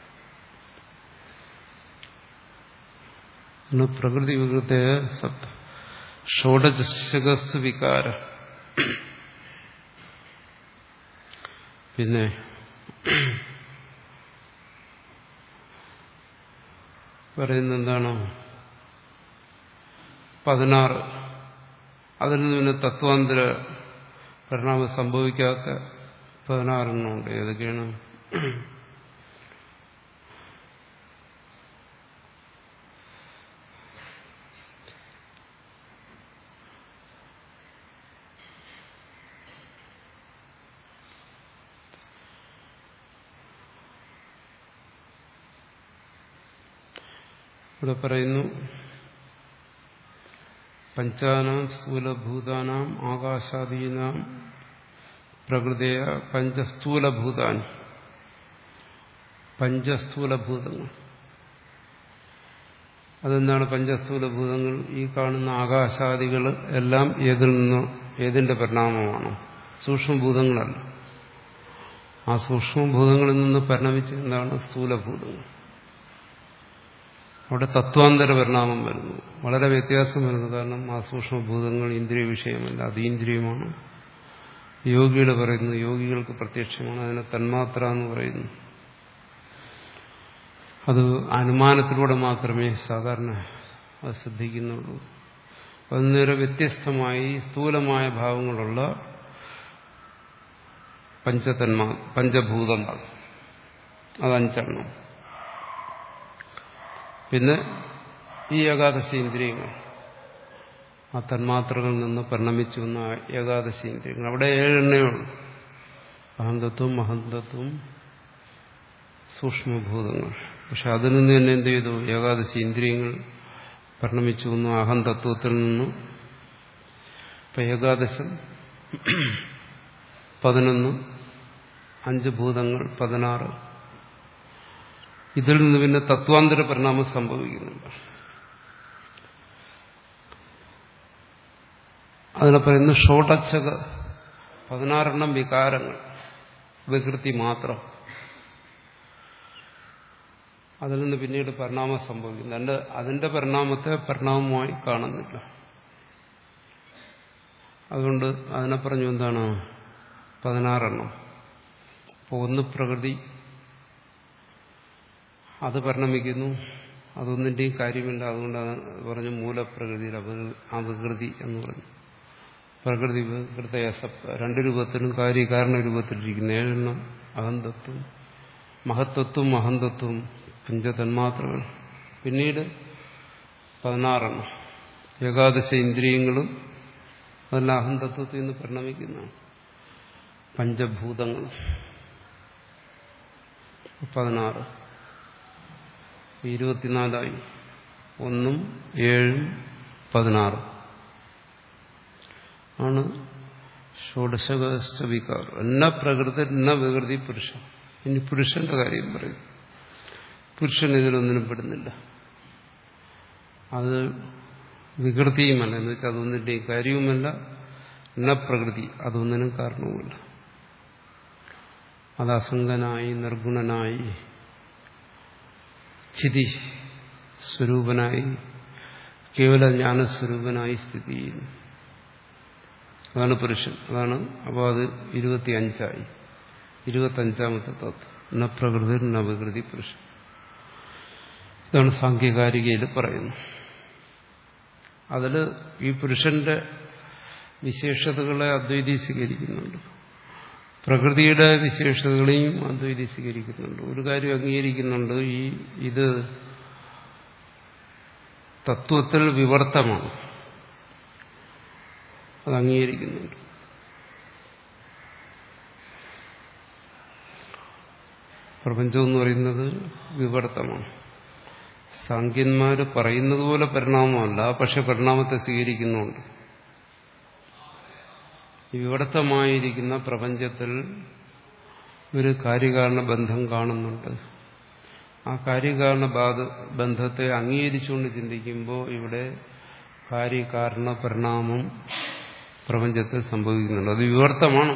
പ്രകൃതി വികൃത്തെ സപ്ത ഷോഡശകസ്തു വികാര പിന്നെ പറയുന്ന എന്താണ് പതിനാറ് അതിൽ നിന്ന് പിന്നെ തത്വാന്തര പരിണാമം സംഭവിക്കാത്ത പതിനാറെണ്ണമുണ്ട് ഏതൊക്കെയാണ് ഇവിടെ പറയുന്നു പഞ്ചാനാം സ്ഥൂലഭൂതാനാം ആകാശാദീനാം പ്രകൃതിയ പഞ്ചസ്ഥൂലഭൂതാൻ പഞ്ചസ്ഥൂലഭൂതങ്ങൾ അതെന്താണ് പഞ്ചസ്ഥൂലഭൂതങ്ങൾ ഈ കാണുന്ന ആകാശാദികൾ എല്ലാം ഏതിൽ നിന്നോ ഏതിന്റെ പരിണാമമാണ് സൂക്ഷ്മഭൂതങ്ങളല്ല ആ സൂക്ഷ്മഭൂതങ്ങളിൽ നിന്ന് പരിണമിച്ച് എന്താണ് സ്ഥൂലഭൂതങ്ങൾ അവിടെ തത്വാന്തര പരിണാമം വരുന്നു വളരെ വ്യത്യാസം വരുന്നു കാരണം ആ സൂക്ഷ്മഭൂതങ്ങൾ ഇന്ദ്രിയ വിഷയമല്ല അതീന്ദ്രിയമാണ് യോഗികൾ പറയുന്നു യോഗികൾക്ക് പ്രത്യക്ഷമാണ് അതിനെ തന്മാത്ര എന്ന് പറയുന്നു അത് അനുമാനത്തിലൂടെ മാത്രമേ സാധാരണ അത് ശ്രദ്ധിക്കുന്നുള്ളൂ അന്നേരം വ്യത്യസ്തമായി സ്ഥൂലമായ ഭാവങ്ങളുള്ള പഞ്ചതന്മാ പഞ്ചഭൂതങ്ങൾ അതഞ്ചെണ്ണം പിന്നെ ഈ ഏകാദശി ഇന്ദ്രിയങ്ങൾ ആ തന്മാത്രകളിൽ നിന്ന് പരിണമിച്ചു വന്ന ഏകാദശി ഇന്ദ്രിയങ്ങൾ അവിടെ ഏഴെണ്ണേ ഉള്ളൂ അഹന്തത്വം മഹന്തത്വം സൂക്ഷ്മഭൂതങ്ങൾ പക്ഷെ അതിൽ നിന്ന് തന്നെ എന്ത് ചെയ്തു ഏകാദശി ഇന്ദ്രിയങ്ങൾ പരിണമിച്ചു വന്നു അഹന്തത്വത്തിൽ നിന്നും ഇപ്പൊ ഏകാദശം പതിനൊന്ന് അഞ്ച് ഭൂതങ്ങൾ പതിനാറ് ഇതിൽ നിന്ന് പിന്നെ തത്വാന്തര പരിണാമം സംഭവിക്കുന്നുണ്ട് അതിനെ പറയുന്നു ഷോട്ടച്ചക പതിനാറെണ്ണം വികാരങ്ങൾ വികൃതി മാത്രം അതിൽ നിന്ന് പിന്നീട് പരിണാമം സംഭവിക്കുന്നു അതിന്റെ അതിന്റെ പരിണാമത്തെ പരിണാമമായി കാണുന്നില്ല അതുകൊണ്ട് അതിനെ പറഞ്ഞു എന്താണ് പതിനാറെണ്ണം അപ്പോൾ ഒന്ന് പ്രകൃതി അത് പരിണമിക്കുന്നു അതൊന്നിന്റെയും കാര്യമില്ല അതുകൊണ്ട് പറഞ്ഞു മൂലപ്രകൃതി അവികൃതി എന്ന് പറഞ്ഞു പ്രകൃതി വികൃത രണ്ട് രൂപത്തിലും കാര്യകാരണ രൂപത്തിലിരിക്കുന്ന ഏഴെണ്ണം അഹന്തത്വം മഹത്വത്വം അഹന്തത്വം പഞ്ചതന്മാത്രകൾ പിന്നീട് പതിനാറെണ്ണം ഏകാദശ ഇന്ദ്രിയങ്ങളും അതെല്ലാം അഹന്തത്വത്തിൽ നിന്ന് പരിണമിക്കുന്നതാണ് പഞ്ചഭൂതങ്ങൾ പതിനാറ് ഇരുപത്തിനാലായി ഒന്നും ഏഴും പതിനാറ് ആണ് ഷോഡശകസ്ഥ വികാരം എന്ന പ്രകൃതി എന്ന വികൃതി പുരുഷൻ ഇനി പുരുഷന്റെ കാര്യം പറയും പുരുഷൻ ഇതിലൊന്നിനും പെടുന്നില്ല അത് വികൃതിയുമല്ല എന്ന് വെച്ചാൽ അതൊന്നിന്റെയും കാര്യവുമല്ല എന്ന പ്രകൃതി അതൊന്നിനും കാരണവുമല്ല അത് അസംഗനായി നിർഗുണനായി ചിതി സ്വരൂപനായി കേവല ജ്ഞാനസ്വരൂപനായി സ്ഥിതി ചെയ്യുന്നു അതാണ് പുരുഷൻ അതാണ് അപ്പോൾ അത് ഇരുപത്തി അഞ്ചായി ഇരുപത്തഞ്ചാമത്തെ തത്വം ന പ്രകൃതി ന വികൃതി പുരുഷൻ ഇതാണ് സാങ്കേകാരികയിൽ പറയുന്നത് അതിൽ ഈ പുരുഷന്റെ വിശേഷതകളെ അദ്വൈതി സ്വീകരിക്കുന്നുണ്ട് പ്രകൃതിയുടെ വിശേഷതകളെയും അദ്വൈതി സ്വീകരിക്കുന്നുണ്ട് ഒരു കാര്യം അംഗീകരിക്കുന്നുണ്ട് ഈ ഇത് തത്വത്തിൽ വിവർത്തമാണ് അത് അംഗീകരിക്കുന്നുണ്ട് പ്രപഞ്ചം എന്ന് പറയുന്നത് വിവർത്തമാണ് സാങ്കന്മാർ പറയുന്നത് പോലെ പരിണാമമല്ല പക്ഷെ പരിണാമത്തെ സ്വീകരിക്കുന്നുണ്ട് ഈ വിവർത്തമായിരിക്കുന്ന പ്രപഞ്ചത്തിൽ ഒരു കാര്യകാരണ ബന്ധം കാണുന്നുണ്ട് ആ കാര്യകാരണ ബന്ധത്തെ അംഗീകരിച്ചുകൊണ്ട് ചിന്തിക്കുമ്പോൾ ഇവിടെ കാര്യകാരണ പരിണാമം പ്രപഞ്ചത്തിൽ സംഭവിക്കുന്നുണ്ട് അത് വിവർത്തമാണ്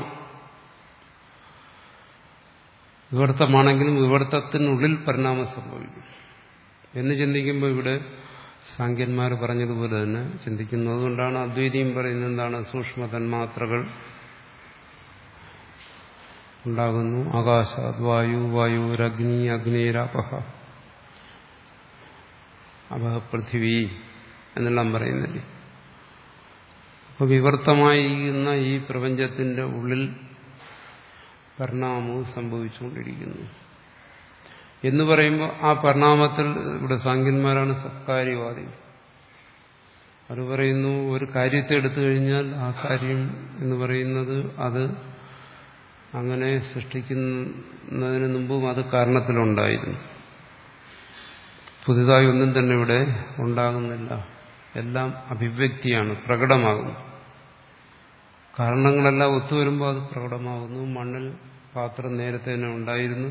വിവർത്തമാണെങ്കിലും വിവർത്തത്തിനുള്ളിൽ പരിണാമം സംഭവിക്കും എന്ന് ചിന്തിക്കുമ്പോൾ ഇവിടെ സാങ്കന്മാർ പറഞ്ഞതുപോലെ തന്നെ ചിന്തിക്കുന്നു അതുകൊണ്ടാണ് അദ്വൈതിയും പറയുന്നത് എന്താണ് സൂക്ഷ്മ തന്മാത്രകൾ ഉണ്ടാകുന്നു ആകാശാത് വായു വായുരഗ്നി അഗ്നിരപഹ അപഹ പൃഥിവി എന്നെല്ലാം പറയുന്നില്ലേ അപ്പോൾ വിവർത്തമായിരിക്കുന്ന ഈ പ്രപഞ്ചത്തിന്റെ ഉള്ളിൽ പരിണാമവും സംഭവിച്ചുകൊണ്ടിരിക്കുന്നു എന്ന് പറയുമ്പോൾ ആ പരിണാമത്തിൽ ഇവിടെ സാങ്കന്മാരാണ് സത്കാര്യവാദികൾ അവർ പറയുന്നു ഒരു കാര്യത്തെ എടുത്തു കഴിഞ്ഞാൽ ആ കാര്യം എന്ന് പറയുന്നത് അത് അങ്ങനെ സൃഷ്ടിക്കുന്നതിന് മുമ്പും അത് കാരണത്തിലുണ്ടായിരുന്നു പുതുതായി ഒന്നും തന്നെ ഇവിടെ ഉണ്ടാകുന്നില്ല എല്ലാം അഭിവ്യക്തിയാണ് പ്രകടമാകുന്നു കാരണങ്ങളെല്ലാം ഒത്തുവരുമ്പോൾ അത് പ്രകടമാകുന്നു മണ്ണിൽ പാത്രം നേരത്തെ തന്നെ ഉണ്ടായിരുന്നു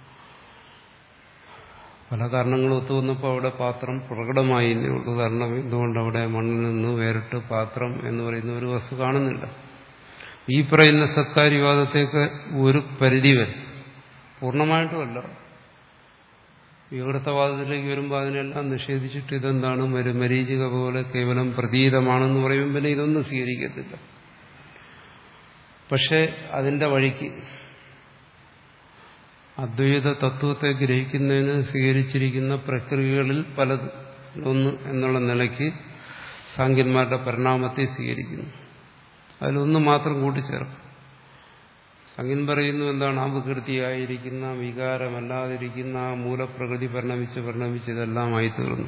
പല കാരണങ്ങളും ഒത്തുവന്നപ്പോൾ അവിടെ പാത്രം പ്രകടമായില്ലേ ഉള്ളൂ കാരണം എന്തുകൊണ്ട് അവിടെ മണ്ണിൽ നിന്ന് വേറിട്ട് പാത്രം എന്ന് പറയുന്ന ഒരു വസ്തു കാണുന്നില്ല ഈ പറയുന്ന സത്കാര്യവാദത്തേക്ക് ഒരു പരിധി വരെ പൂർണ്ണമായിട്ടുമല്ല വിവൃത്തവാദത്തിലേക്ക് വരുമ്പോൾ അതിനെല്ലാം നിഷേധിച്ചിട്ട് ഇതെന്താണ് മരു മരീചിക പോലെ കേവലം പ്രതീതമാണെന്ന് പറയുമ്പോൾ പിന്നെ ഇതൊന്നും സ്വീകരിക്കത്തില്ല പക്ഷെ അതിന്റെ വഴിക്ക് അദ്വൈത തത്വത്തെ ഗ്രഹിക്കുന്നതിന് സ്വീകരിച്ചിരിക്കുന്ന പ്രക്രിയകളിൽ പലത് ഒന്ന് എന്നുള്ള നിലയ്ക്ക് സാങ്കന്മാരുടെ പരിണാമത്തെ സ്വീകരിക്കുന്നു അതിലൊന്ന് മാത്രം കൂട്ടിച്ചേർക്കും സംഖ്യൻ പറയുന്നു എന്താണ് ആ വികൃതിയായിരിക്കുന്ന വികാരമല്ലാതിരിക്കുന്ന ആ മൂലപ്രകൃതി പരിണമിച്ച് പരിണമിച്ച് ഇതെല്ലാമായി തീർന്നു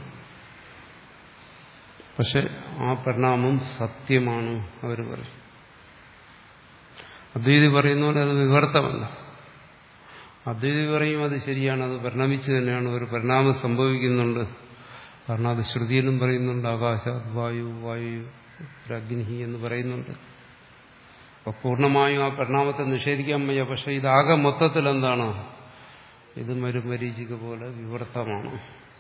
പക്ഷെ ആ പരിണാമം സത്യമാണ് അവർ പറയും അദ്വൈതി പറയുന്ന പോലെ അത് വിവർത്തമല്ല അദ്വൈതി പറയും അത് ശരിയാണ് അത് പരിണമിച്ച് തന്നെയാണ് ഒരു പരിണാമം സംഭവിക്കുന്നുണ്ട് കാരണം അത് ശ്രുതിയിലും പറയുന്നുണ്ട് ആകാശ വായു വായു അഗ്നി എന്ന് പറയുന്നുണ്ട് അപ്പൊ പൂർണ്ണമായും ആ പരിണാമത്തെ നിഷേധിക്കാൻ വയ്യ പക്ഷെ ഇതാകെ മൊത്തത്തിൽ എന്താണ് ഇത് മരുമരീചിക പോലെ വിവർത്തമാണ്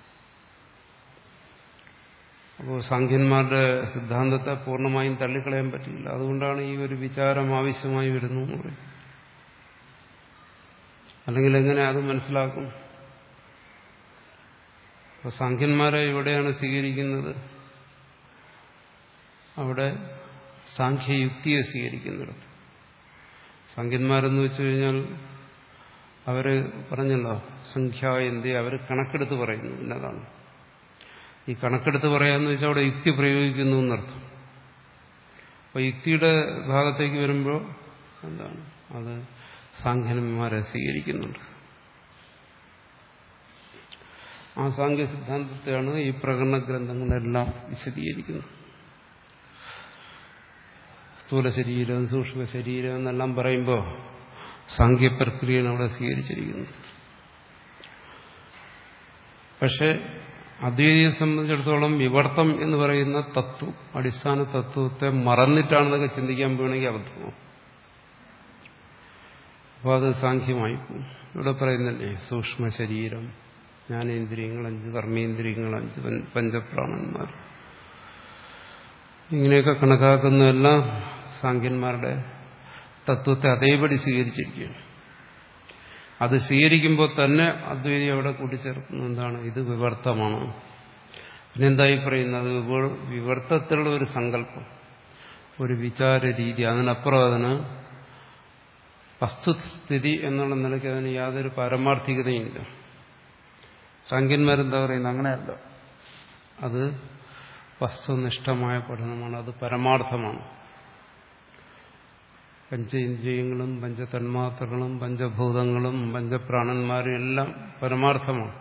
അപ്പോൾ സാഖ്യന്മാരുടെ സിദ്ധാന്തത്തെ പൂർണ്ണമായും തള്ളിക്കളയാൻ പറ്റില്ല അതുകൊണ്ടാണ് ഈ ഒരു വിചാരം ആവശ്യമായി വരുന്നു എന്ന് പറയും അല്ലെങ്കിൽ എങ്ങനെ അത് മനസ്സിലാക്കും അപ്പോൾ സാഖ്യന്മാരെ എവിടെയാണ് സ്വീകരിക്കുന്നത് അവിടെ സാഖ്യയുക്തിയെ സ്വീകരിക്കുന്നിടത്ത് സാഖ്യന്മാരെന്ന് വെച്ചു കഴിഞ്ഞാൽ അവര് പറഞ്ഞല്ലോ സംഖ്യ എന്ത് അവർ കണക്കെടുത്ത് പറയുന്നു എന്നതാണ് ഈ കണക്കെടുത്ത് പറയാന്ന് വെച്ചാൽ അവിടെ യുക്തി പ്രയോഗിക്കുന്നു എന്നർത്ഥം അപ്പൊ യുക്തിയുടെ ഭാഗത്തേക്ക് വരുമ്പോൾ എന്താണ് അത് സാഖ്യന്മാരെ സ്വീകരിക്കുന്നുണ്ട് ആ സാഖ്യ സിദ്ധാന്തത്തെയാണ് ഈ പ്രകടന ഗ്രന്ഥങ്ങളെല്ലാം വിശദീകരിക്കുന്നത് സ്ഥൂല ശരീരം സൂക്ഷ്മ ശരീരം എന്നെല്ലാം പറയുമ്പോൾ സാങ്കേപ്രക്രിയയാണ് അവിടെ സ്വീകരിച്ചിരിക്കുന്നത് പക്ഷെ അദ്വൈതിയെ സംബന്ധിച്ചിടത്തോളം വിവർത്തം എന്ന് പറയുന്ന തത്വം അടിസ്ഥാന തത്വത്തെ മറന്നിട്ടാണെന്നൊക്കെ ചിന്തിക്കാൻ പോകണമെങ്കിൽ അബദ്ധമാവും അപ്പോൾ അത് സാഖ്യമായി പോകും ഇവിടെ പറയുന്നല്ലേ സൂക്ഷ്മ ശരീരം ജ്ഞാനേന്ദ്രിയങ്ങൾ അഞ്ച് കർമ്മേന്ദ്രിയങ്ങൾ അഞ്ച് പഞ്ചപ്രാണന്മാർ ഇങ്ങനെയൊക്കെ കണക്കാക്കുന്നതെല്ലാം സാഖ്യന്മാരുടെ തത്വത്തെ അതേപടി സ്വീകരിച്ചിരിക്കുകയാണ് അത് സ്വീകരിക്കുമ്പോൾ തന്നെ അദ്വൈതി അവിടെ കൂട്ടിച്ചേർക്കുന്നു എന്താണ് ഇത് വിവർത്തമാണ് പിന്നെന്തായി പറയുന്നത് വിവർത്തത്തിലുള്ള ഒരു സങ്കല്പം ഒരു വിചാര രീതി അതിനപ്പുറം അതിന് വസ്തുസ്ഥിതി എന്നുള്ള നിലയ്ക്ക് അതിന് യാതൊരു പാരമാർത്ഥികതയുമില്ല സാങ്കന്മാരെന്താ പറയുന്നത് അങ്ങനെയല്ല അത് വസ്തുനിഷ്ഠമായ പഠനമാണ് അത് പരമാർത്ഥമാണ് പഞ്ചേന്ദ്രിയങ്ങളും പഞ്ചതന്മാത്രകളും പഞ്ചഭൂതങ്ങളും പഞ്ചപ്രാണന്മാരും എല്ലാം പരമാർത്ഥമാണ്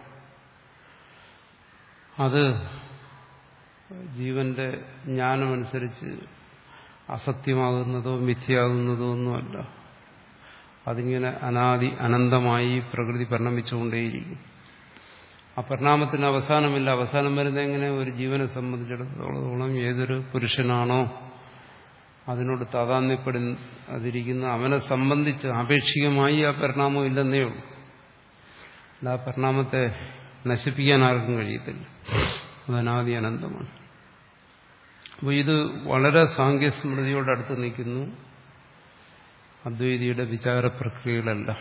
അത് ജീവന്റെ ജ്ഞാനമനുസരിച്ച് അസത്യമാകുന്നതോ മിഥ്യയാകുന്നതോ ഒന്നുമല്ല അതിങ്ങനെ അനാദി അനന്തമായി പ്രകൃതി പരിണമിച്ചുകൊണ്ടേയിരിക്കും ആ പരിണാമത്തിന് അവസാനമില്ല അവസാനം വരുന്ന എങ്ങനെ ഒരു ജീവനെ സംബന്ധിച്ചിടത്തോളം ഏതൊരു പുരുഷനാണോ അതിനോട് താതാന്യപ്പെടാതിരിക്കുന്ന അവനെ സംബന്ധിച്ച് ആപേക്ഷികമായി ആ പരിണാമം ഇല്ലെന്നേ ഉള്ളൂ അല്ല ആ പരിണാമത്തെ നശിപ്പിക്കാൻ ആർക്കും കഴിയത്തില്ല അത് അനാദി അനന്തമാണ് അപ്പോൾ ഇത് വളരെ സാങ്കേസ്മൃതിയോടടുത്ത് നിൽക്കുന്നു അദ്വൈതിയുടെ വിചാര പ്രക്രിയകളെല്ലാം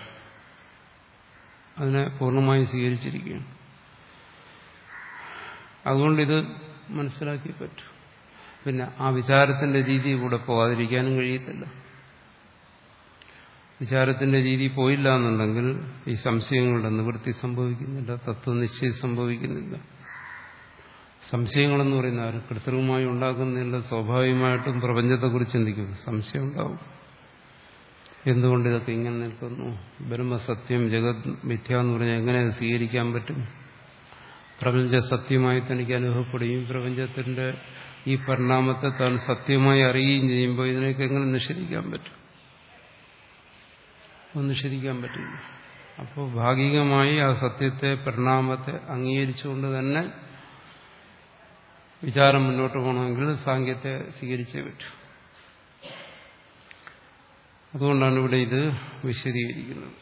അതിനെ പൂർണ്ണമായി സ്വീകരിച്ചിരിക്കുകയാണ് അതുകൊണ്ടിത് മനസ്സിലാക്കി പറ്റൂ പിന്നെ ആ വിചാരത്തിന്റെ രീതി കൂടെ പോകാതിരിക്കാനും കഴിയത്തില്ല വിചാരത്തിന്റെ രീതി പോയില്ല എന്നുണ്ടെങ്കിൽ ഈ സംശയങ്ങളുടെ നിവൃത്തി സംഭവിക്കുന്നില്ല തത്വനിശ്ചയം സംഭവിക്കുന്നില്ല സംശയങ്ങളെന്ന് പറയുന്ന അവർ കൃത്രിമമായി ഉണ്ടാക്കുന്നില്ല സ്വാഭാവികമായിട്ടും പ്രപഞ്ചത്തെക്കുറിച്ച് ചിന്തിക്കും സംശയം ഉണ്ടാവും എന്തുകൊണ്ട് ഇതൊക്കെ ഇങ്ങനെ നിൽക്കുന്നു ബ്രഹ്മസത്യം ജഗത് മിഥ്യ എന്ന് പറഞ്ഞാൽ എങ്ങനെ സ്വീകരിക്കാൻ പറ്റും പ്രപഞ്ച സത്യമായി തനിക്ക് അനുഭവപ്പെടുകയും പ്രപഞ്ചത്തിന്റെ ഈ പരിണാമത്തെ താൻ സത്യമായി അറിയുകയും ചെയ്യുമ്പോൾ ഇതിനൊക്കെ എങ്ങനെ നിഷേധിക്കാൻ പറ്റും ഒന്നും നിഷേധിക്കാൻ പറ്റില്ല അപ്പോൾ ഭാഗികമായി ആ സത്യത്തെ പരിണാമത്തെ അംഗീകരിച്ചുകൊണ്ട് തന്നെ വിചാരം മുന്നോട്ട് പോകണമെങ്കിൽ സാങ്കേത്തെ സ്വീകരിച്ചേ പറ്റൂ അതുകൊണ്ടാണ് ഇവിടെ ഇത് വിശദീകരിക്കുന്നത്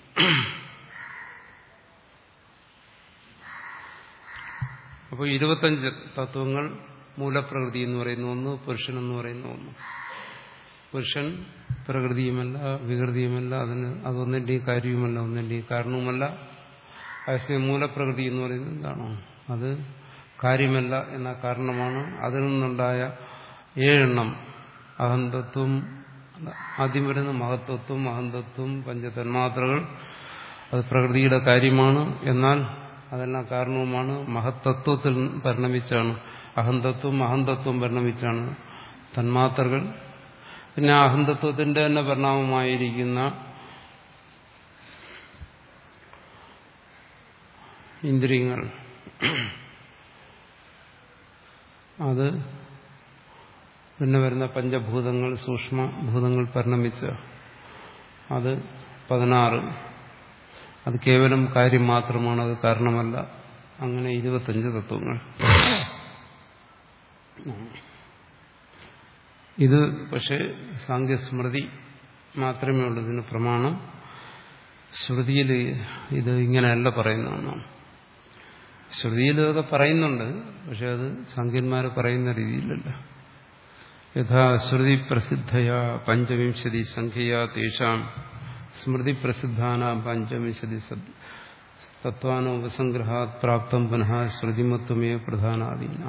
അപ്പോൾ ഇരുപത്തഞ്ച് തത്വങ്ങൾ മൂലപ്രകൃതി എന്ന് പറയുന്ന ഒന്ന് പുരുഷൻ എന്ന് പറയുന്ന ഒന്ന് പുരുഷൻ പ്രകൃതിയുമല്ല വികൃതിയുമല്ല അതിന് അതൊന്നിൻ്റെയും കാര്യവുമല്ല ഒന്നിൻ്റെയും കാരണവുമല്ല അതേസമയം മൂലപ്രകൃതി എന്ന് പറയുന്നത് എന്താണോ അത് കാര്യമല്ല എന്ന കാരണമാണ് അതിൽ നിന്നുണ്ടായ ഏഴെണ്ണം അഹന്തത്വം ആദ്യം വരുന്ന മഹത്വത്വം അഹന്തത്വം പഞ്ചതന്മാത്രകൾ അത് പ്രകൃതിയുടെ കാര്യമാണ് എന്നാൽ അതെല്ലാം കാരണവുമാണ് മഹത്തത്വത്തിൽ പരിണമിച്ചാണ് അഹന്തത്വം അഹന്തത്വം പരിണമിച്ചാണ് തന്മാത്രകൾ പിന്നെ അഹന്തത്വത്തിന്റെ തന്നെ പരിണാമമായിരിക്കുന്ന ഇന്ദ്രിയങ്ങൾ അത് പിന്നെ വരുന്ന പഞ്ചഭൂതങ്ങൾ സൂക്ഷ്മഭൂതങ്ങൾ പരിണമിച്ച അത് പതിനാറ് അത് കേവലം കാര്യം മാത്രമാണ് അത് കാരണമല്ല അങ്ങനെ ഇരുപത്തഞ്ച് തത്വങ്ങൾ ഇത് പക്ഷേ സാങ്കേസ്മൃതി മാത്രമേ ഉള്ളൂ ഇതിന് പ്രമാണം ശ്രുതിയിൽ ഇത് ഇങ്ങനെയല്ല പറയുന്നതെന്നാണ് ശ്രുതിയിൽ ഇതൊക്കെ പറയുന്നുണ്ട് പക്ഷെ അത് സംഖ്യന്മാർ പറയുന്ന രീതിയിലല്ല യഥാ ശ്രുതി പ്രസിദ്ധയ പഞ്ചവിംശതി സംഖ്യയാ തേഷാം സ്മൃതി പ്രസിദ്ധാന പഞ്ചവിംശതി തത്വാനോപസംഗ്രഹാത് പ്രാപ്തം പുനഃ ശ്രുതിമത്വമേ പ്രധാനാദീന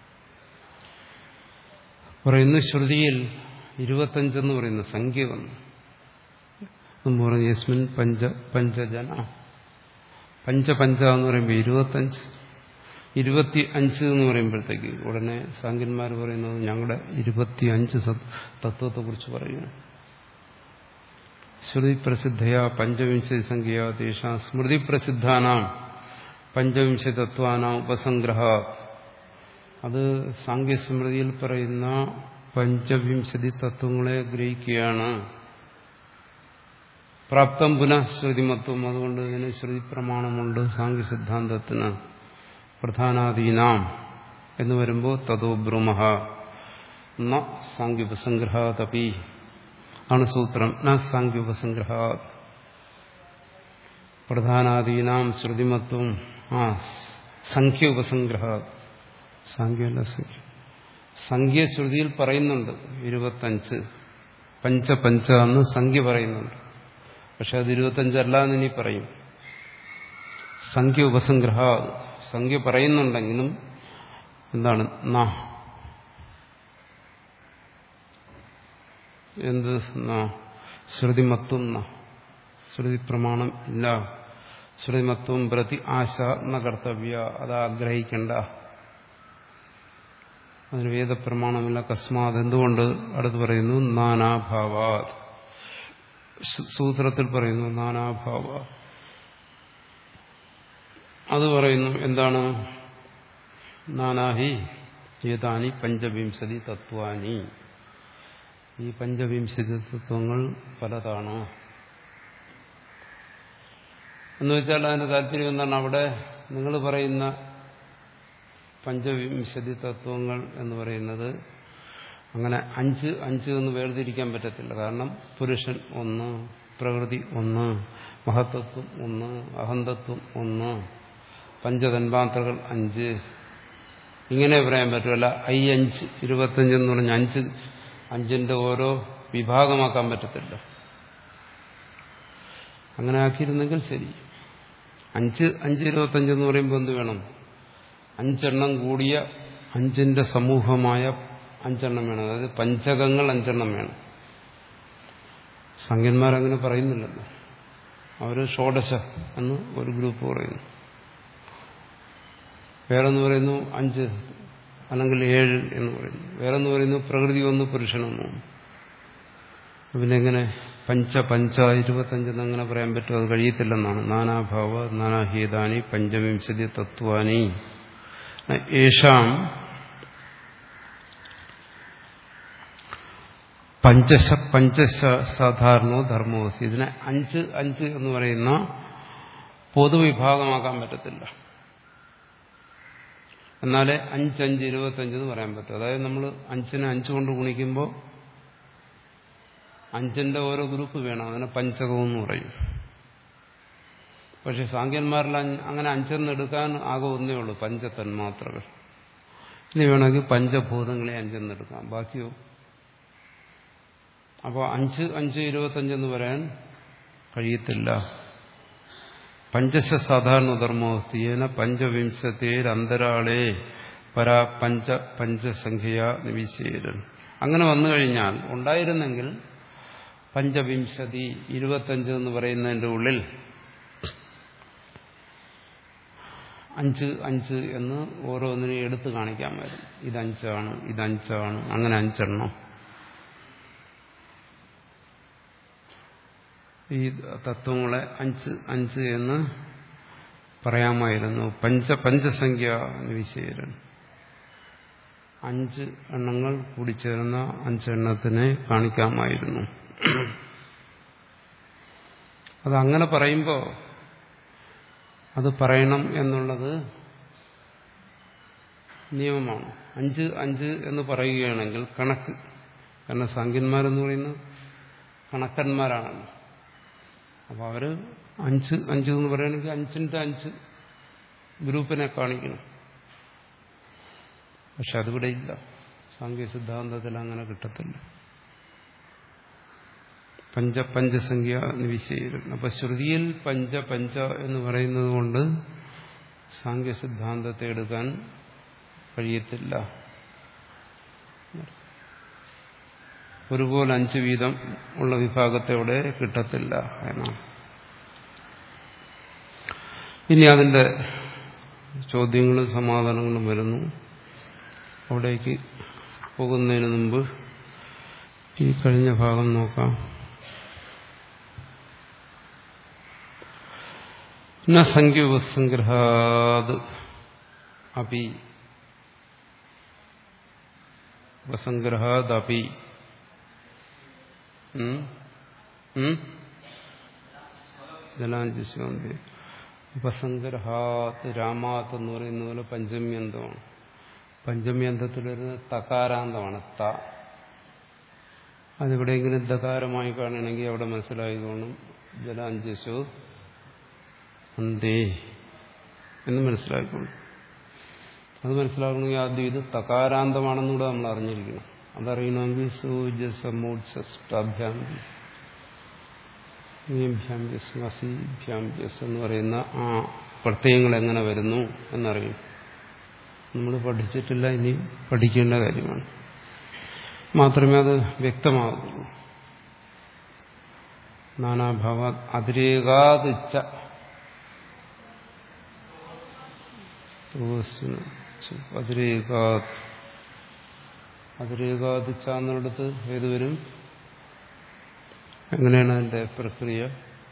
പറയുന്ന ശ്രുതിയിൽ ഇരുപത്തഞ്ചെന്ന് പറയുന്ന സംഖ്യ വന്നു എന്ന് പറഞ്ഞു യസ്മിൻ പഞ്ച പഞ്ചജന പഞ്ചപഞ്ച എന്ന് പറയുമ്പോൾ ഇരുപത്തഞ്ച് ഇരുപത്തി അഞ്ച് എന്ന് പറയുമ്പോഴത്തേക്ക് ഉടനെ സാങ്കന്മാർ പറയുന്നത് ഞങ്ങളുടെ ഇരുപത്തി അഞ്ച് തത്വത്തെക്കുറിച്ച് പറയുന്നു ശ്രുതി പ്രസിദ്ധയ പഞ്ചവിംശതി സംഖ്യ തേഷാ സ്മൃതി പ്രസിദ്ധാനാം പഞ്ചവിംശതി തത്വാനാം ഉപസംഗ്രഹ അത് സാങ്കേസ്മൃതിയിൽ പറയുന്ന പഞ്ചവിംശതി തത്വങ്ങളെ ഗ്രഹിക്കുകയാണ് പ്രാപ്തം പുനഃ ശ്രുതിമത്വം അതുകൊണ്ട് ഇതിന് ശ്രുതി പ്രമാണമുണ്ട് സാങ്കേ സിദ്ധാന്തത്തിന് പ്രധാനാദീനാം എന്ന് വരുമ്പോൾ തതോ ബ്രൂമഹ ന സാങ്ക്യുപസംഗ്രഹാതപി ആണ് സൂത്രം ന സാങ്ക്യുപസംഗ്രഹാത് പ്രധാനാദീനാം ശ്രുതിമത്വം ആ സംഖ്യ ഉപസംഗ്രഹാത് സാങ്ക്യമല്ല സംഖ്യ സംഖ്യ ശ്രുതിയിൽ പറയുന്നുണ്ട് ഇരുപത്തഞ്ച് പഞ്ചപഞ്ച എന്ന് സംഖ്യ പറയുന്നുണ്ട് പക്ഷെ അത് ഇരുപത്തഞ്ചല്ല എന്ന് ഇനി പറയും സംഖ്യ ഉപസംഗ്രഹ സംഖ്യ പറയുന്നുണ്ടെങ്കിലും എന്താണ് ന എന്ത് ശ്രുതിമത്വം ന ശ്രുതി പ്രമാണം ഇല്ല ശ്രുതിമത്വം പ്രതി ആശ ന കർത്തവ്യ അത് ആഗ്രഹിക്കേണ്ട അതിന് വേദപ്രമാണമില്ല കസ്മാത് എന്തുകൊണ്ട് അടുത്ത് പറയുന്നു നാനാഭാവാ സൂത്രത്തിൽ പറയുന്നു നാനാഭാവ അത് പറയുന്നു എന്താണ് നാനാഹി ഏതാനി പഞ്ചവിംശതി തത്വാനി ഈ പഞ്ചവിംശതി തത്വങ്ങൾ പലതാണ് എന്ന് വെച്ചാൽ അതിന്റെ താല്പര്യം എന്താണ് അവിടെ നിങ്ങൾ പറയുന്ന പഞ്ചവിംശതി തത്വങ്ങൾ എന്ന് പറയുന്നത് അങ്ങനെ അഞ്ച് അഞ്ച് എന്ന് വേർതിരിക്കാൻ പറ്റത്തില്ല കാരണം പുരുഷൻ ഒന്ന് പ്രകൃതി ഒന്ന് മഹത്വത്വം ഒന്ന് അഹന്തത്വം ഒന്ന് പഞ്ചതന്മാത്രകൾ അഞ്ച് ഇങ്ങനെ പറയാൻ പറ്റുമല്ല ഐ അഞ്ച് ഇരുപത്തഞ്ച് എന്ന് പറഞ്ഞ അഞ്ച് അഞ്ചിന്റെ ഓരോ വിഭാഗമാക്കാൻ പറ്റത്തില്ല അങ്ങനെ ആക്കിയിരുന്നെങ്കിൽ ശരി അഞ്ച് അഞ്ച് ഇരുപത്തഞ്ച് എന്ന് പറയുമ്പോൾ എന്ത് വേണം അഞ്ചെണ്ണം കൂടിയ അഞ്ചിന്റെ സമൂഹമായ അഞ്ചെണ്ണം വേണം അതായത് പഞ്ചകങ്ങൾ അഞ്ചെണ്ണം വേണം സംഖ്യന്മാരങ്ങനെ പറയുന്നില്ലല്ലോ അവർ ഷോഡശ എന്ന് ഒരു ഗ്രൂപ്പ് പറയുന്നു വേറെന്ന് പറയുന്നു അഞ്ച് അല്ലെങ്കിൽ ഏഴ് എന്ന് പറയുന്നു വേറെന്ന് പറയുന്നു പ്രകൃതി ഒന്ന് പുരുഷനൊന്നു പിന്നെ എങ്ങനെ പഞ്ച പഞ്ച ഇരുപത്തഞ്ചെന്ന് അങ്ങനെ പറയാൻ പറ്റും അത് കഴിയത്തില്ലെന്നാണ് നാനാഭാവ നാനാഹീതാനി പഞ്ചവിംശതി തത്വാനി യേഷാം പഞ്ചശ പഞ്ചശ സാധാരണോ ധർമ്മോസി ഇതിനെ അഞ്ച് അഞ്ച് എന്ന് പറയുന്ന പൊതുവിഭാഗമാക്കാൻ പറ്റത്തില്ല എന്നാലേ അഞ്ചഞ്ച് ഇരുപത്തഞ്ച് എന്ന് പറയാൻ പറ്റും അതായത് നമ്മൾ അഞ്ചിനെ അഞ്ച് കൊണ്ട് ഗുണിക്കുമ്പോൾ അഞ്ചിന്റെ ഓരോ ഗ്രൂപ്പ് വേണം അതിനെ പഞ്ചകം എന്ന് പറയും പക്ഷെ സാങ്കന്മാരിൽ അങ്ങനെ അഞ്ചെന്ന് എടുക്കാൻ ആകെ ഒന്നേ ഉള്ളൂ പഞ്ചതന്മാത്രകൾ ഇനി വേണമെങ്കിൽ പഞ്ചഭൂതങ്ങളെ അഞ്ചെന്ന് എടുക്കാം ബാക്കിയോ അപ്പോൾ അഞ്ച് അഞ്ച് ഇരുപത്തഞ്ചെന്ന് പറയാൻ കഴിയത്തില്ല പഞ്ചശ സാധാരണ ധർമ്മോസ്തിയേന പഞ്ചവിംശത്തേരന്തരാളെ പരാ പഞ്ച പഞ്ചസംഖ്യ നിവിശേരൻ അങ്ങനെ വന്നു കഴിഞ്ഞാൽ ഉണ്ടായിരുന്നെങ്കിൽ പഞ്ചവിംശതി ഇരുപത്തഞ്ച് എന്ന് പറയുന്നതിൻ്റെ ഉള്ളിൽ അഞ്ച് അഞ്ച് എന്ന് ഓരോന്നിനെയും എടുത്തു കാണിക്കാമായിരുന്നു ഇതഞ്ചാണ് ഇതഞ്ചാണ് അങ്ങനെ അഞ്ചെണ്ണം ഈ തത്വങ്ങളെ അഞ്ച് അഞ്ച് എന്ന് പറയാമായിരുന്നു പഞ്ച പഞ്ചസംഖ്യ നിവിശേരൻ അഞ്ച് എണ്ണങ്ങൾ കൂടിച്ചേർന്ന അഞ്ചെണ്ണത്തിനെ കാണിക്കാമായിരുന്നു അതങ്ങനെ പറയുമ്പോൾ അത് പറയണം എന്നുള്ളത് നിയമമാണ് അഞ്ച് അഞ്ച് എന്ന് പറയുകയാണെങ്കിൽ കണക്ക് കാരണം സംഖ്യന്മാരെന്ന് പറയുന്നത് കണക്കന്മാരാണല്ലോ അപ്പോൾ അവർ അഞ്ച് അഞ്ച് എന്ന് പറയുകയാണെങ്കിൽ അഞ്ചിൻ്റെ അഞ്ച് ഗ്രൂപ്പിനെ കാണിക്കണം പക്ഷെ അതിവിടെ ഇല്ല സാങ്കേതിക സിദ്ധാന്തത്തിൽ അങ്ങനെ കിട്ടത്തില്ല പഞ്ച പഞ്ചസംഖ്യ നിവിശേരും അപ്പൊ ശ്രുതിയിൽ പഞ്ച പഞ്ച എന്ന് പറയുന്നത് കൊണ്ട് സാങ്കേതിക സിദ്ധാന്തത്തെ എടുക്കാൻ കഴിയത്തില്ല ഒരുപോലെ അഞ്ച് വീതം ഉള്ള വിഭാഗത്തെ അവിടെ കിട്ടത്തില്ല എന്നാണ് ഇനി അതിന്റെ ചോദ്യങ്ങളും സമാധാനങ്ങളും വരുന്നു അവിടേക്ക് പോകുന്നതിന് മുമ്പ് ഈ കഴിഞ്ഞ ഭാഗം നോക്കാം ന സംഖ്യ ഉപസംഗ്രഹാത് അപി ഉപസംഗ്രഹാത് അപി ജലാഞ്ജസ്വാന്തി ഉപസംഗ്രഹാത്ത് രാമാത്ത് എന്ന് പറയുന്ന പോലെ പഞ്ചമ്യന്തമാണ് പഞ്ചമ്യന്തത്തിൽ വരുന്നത് തകാരാന്തമാണ് ത അതെവിടെയെങ്കിലും ദകാരമായി കാണണമെങ്കിൽ അവിടെ മനസ്സിലായിക്കോണം ജലാഞ്ജസു അന്തേ എന്ന് മനസ്സിലാക്കണം അത് മനസ്സിലാക്കണമെങ്കിൽ ആദ്യം ഇത് തകാരാന്തമാണെന്നുകൂടെ നമ്മൾ അറിഞ്ഞിരിക്കണം അതറിയണമെങ്കിൽ സൂര്യസമൂർച്ചാഭ്യാന്തി എന്ന് പറയുന്ന ആ പ്രത്യയങ്ങൾ എങ്ങനെ വരുന്നു എന്നറിയും നമ്മൾ പഠിച്ചിട്ടില്ല ഇനി പഠിക്കേണ്ട കാര്യമാണ് മാത്രമേ അത് വ്യക്തമാകുള്ളൂ നാനാഭാവ അതിരേകാതിച്ച അതിരേകാത് അതിരേകാതിച്ച എന്നിടത്ത് ഏതുവരും എങ്ങനെയാണ് അതിന്റെ പ്രക്രിയ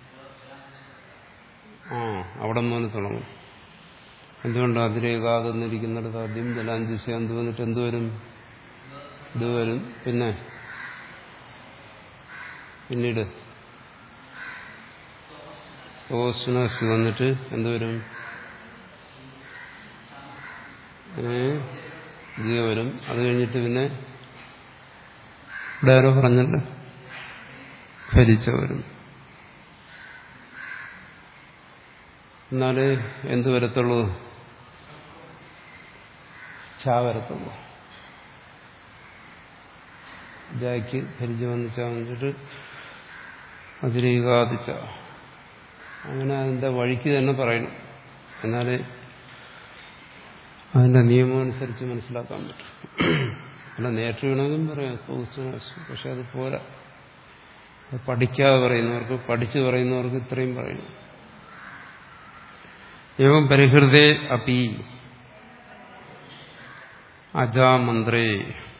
ആ അവിടെ മുതൽ തുടങ്ങും എന്തുകൊണ്ട് അതിരേകാതെന്നിരിക്കുന്നിടത്ത് ആദ്യം ജലാഞ്ജസി എന്ത് വന്നിട്ട് എന്തുവരും ഇത് വരും പിന്നെ പിന്നീട് ഓസ്നസ് വന്നിട്ട് എന്തുവരും ഇത് വരും അത് കഴിഞ്ഞിട്ട് പിന്നെ ഇവിടെ ആരോ പറഞ്ഞിട്ട് ഭരിച്ച വരും എന്നാലേ എന്ത് വരത്തുള്ളൂ ചാ വരത്തുള്ളൂ ജായ്ക്ക് ഭരിച്ചു വന്ന് ചാന്നിട്ട് അതിരീകാതിച്ച അങ്ങനെ അതിന്റെ വഴിക്ക് തന്നെ പറയണം എന്നാലേ അതിന്റെ നിയമം അനുസരിച്ച് മനസ്സിലാക്കാൻ പറ്റും അല്ല നേരിട്ട് വേണമെങ്കിലും പറയാം പക്ഷെ അത് പോരാ അത് പഠിക്കാതെ പറയുന്നവർക്ക് പഠിച്ചു പറയുന്നവർക്ക് ഇത്രയും പറയണം ഏവം പരിഹൃതേ അപി അജാമന്ത്രേ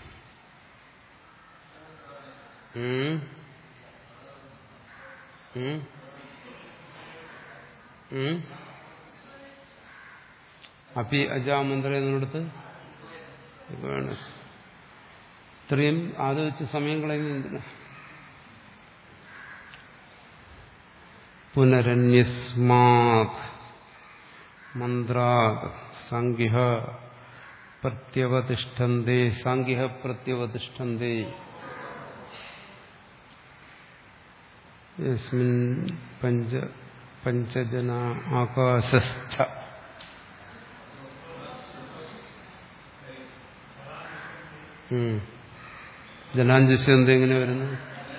അപ്പി അജാമന്ത്ര എന്നിടത്ത് വേണം ഇത്രയും ആലോചിച്ച് സമയം കളയുന്ന എന്തിനാ പുനരന്യസ്മാത് മന്ത്രാത് സാംഖ്യ പ്രത്യവതിഷ്ഠന്തേ സാംഖ്യ പ്രത്യവതിഷ്ഠന്തേ യസ്മിൻ പഞ്ച പഞ്ചജന ആകാശസ്ഥ ജനാഞ്ജസ് എന്ത് എങ്ങനെ വരുന്നു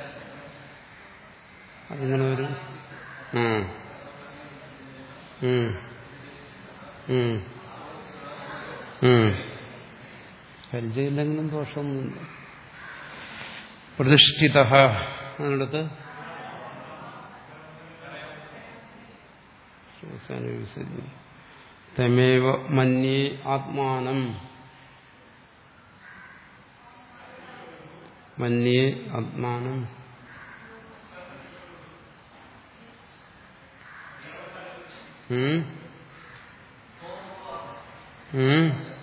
അതെങ്ങനെ വരും ഉം. ഉം. ഉം. ഉം. പരിചയമില്ലെങ്കിലും ദോഷമൊന്നുമില്ല പ്രതിഷ്ഠിത അതിനടുത്ത് തമേവ മന്യേ ആത്മാനം മന്യേ ആത്മാനം ഉം? ഉം?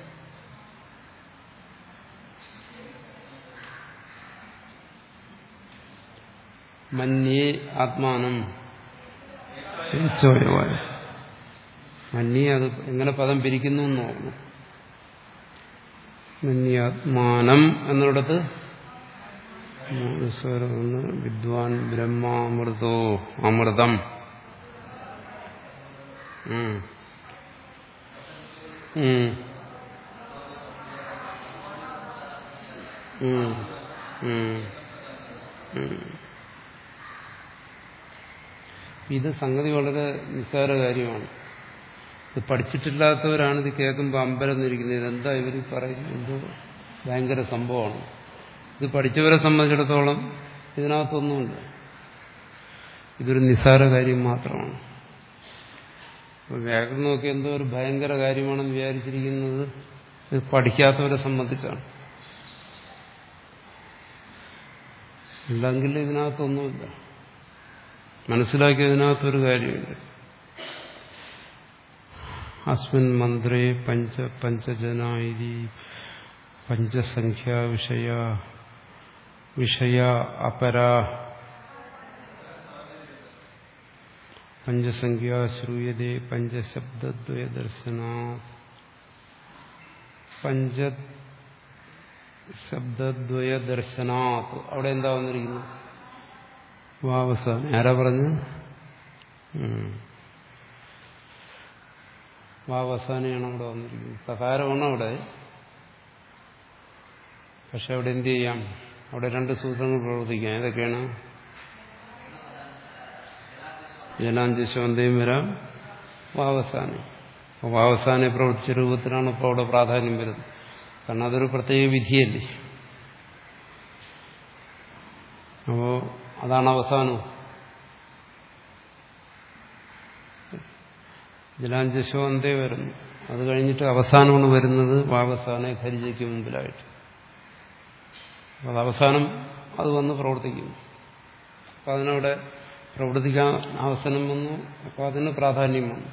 മന്യേ ആത്മാനം ചോയവായ മന്യേ അത് എങ്ങനെ പദം പിരിക്കുന്നു എന്ന് നോക്കണം മന്യാത്മാനം എന്നിടത്ത് മൂലസ്വരമെന്ന് വിദ്വാൻ ബ്രഹ്മാമൃതോ അമൃതം ഉം. ഉം. ഉം. ഉം. ഉം. ഇത് സംഗതി വളരെ നിസ്സാര കാര്യമാണ് ഇത് പഠിച്ചിട്ടില്ലാത്തവരാണ് ഇത് കേൾക്കുമ്പോൾ അമ്പരന്നിരിക്കുന്നത് ഇതെന്താ ഇവർ പറയുന്നത് എന്തോ ഭയങ്കര സംഭവമാണ് ഇത് പഠിച്ചവരെ സംബന്ധിച്ചിടത്തോളം ഇതിനകത്തൊന്നുമില്ല ഇതൊരു നിസ്സാര കാര്യം മാത്രമാണ് അപ്പോൾ വ്യാകരണമൊക്കെ എന്തോ ഒരു ഭയങ്കര കാര്യമാണെന്ന് വിചാരിച്ചിരിക്കുന്നത് ഇത് പഠിക്കാത്തവരെ സംബന്ധിച്ചാണ് ഇല്ലെങ്കിൽ ഇതിനകത്തൊന്നുമില്ല മനസ്സിലാക്കിയതിനകത്തൊരു കാര്യമില്ല അസ്മിൻ മന്ത്രേ പഞ്ച പഞ്ചജനായി പഞ്ചസംഖ്യാ വിഷയ വിഷയ അപര പഞ്ചസംഖ്യ ശ്രൂയതേ പഞ്ചശബ്ദദ്വയദർശന പഞ്ച ശബ്ദദ്വയദർശനാത് അവിടെ എന്താ വന്നിരിക്കുന്നു വാവസാനം ആരാ പറഞ്ഞു വാവസാനയാണ് അവിടെ വന്നിരിക്കുന്നത് പ്രകാരമാണ് അവിടെ പക്ഷെ അവിടെ എന്ത് ചെയ്യാം അവിടെ രണ്ട് സൂത്രങ്ങൾ പ്രവർത്തിക്കാം ഏതൊക്കെയാണ് ജനാഞ്ചശോന്തയും വരാം വാവസാനം അപ്പോൾ വാവസാനെ പ്രവർത്തിച്ച രൂപത്തിലാണ് ഇപ്പോൾ അവിടെ പ്രാധാന്യം വരുന്നത് കാരണം അതൊരു പ്രത്യേക വിധിയല്ലേ അപ്പോ അതാണ് അവസാനം ജലാഞ്ചശോന്തേ വരുന്നു അത് കഴിഞ്ഞിട്ട് അവസാനമാണ് വരുന്നത് വാവസാനെ ഖരിജയ്ക്ക് മുമ്പിലായിട്ട് അപ്പോൾ അത് അവസാനം അത് വന്ന് പ്രവർത്തിക്കും അപ്പം അതിനവിടെ പ്രവർത്തിക്കാൻ അവസരം വന്നു അപ്പോൾ അതിന് പ്രാധാന്യം വന്നു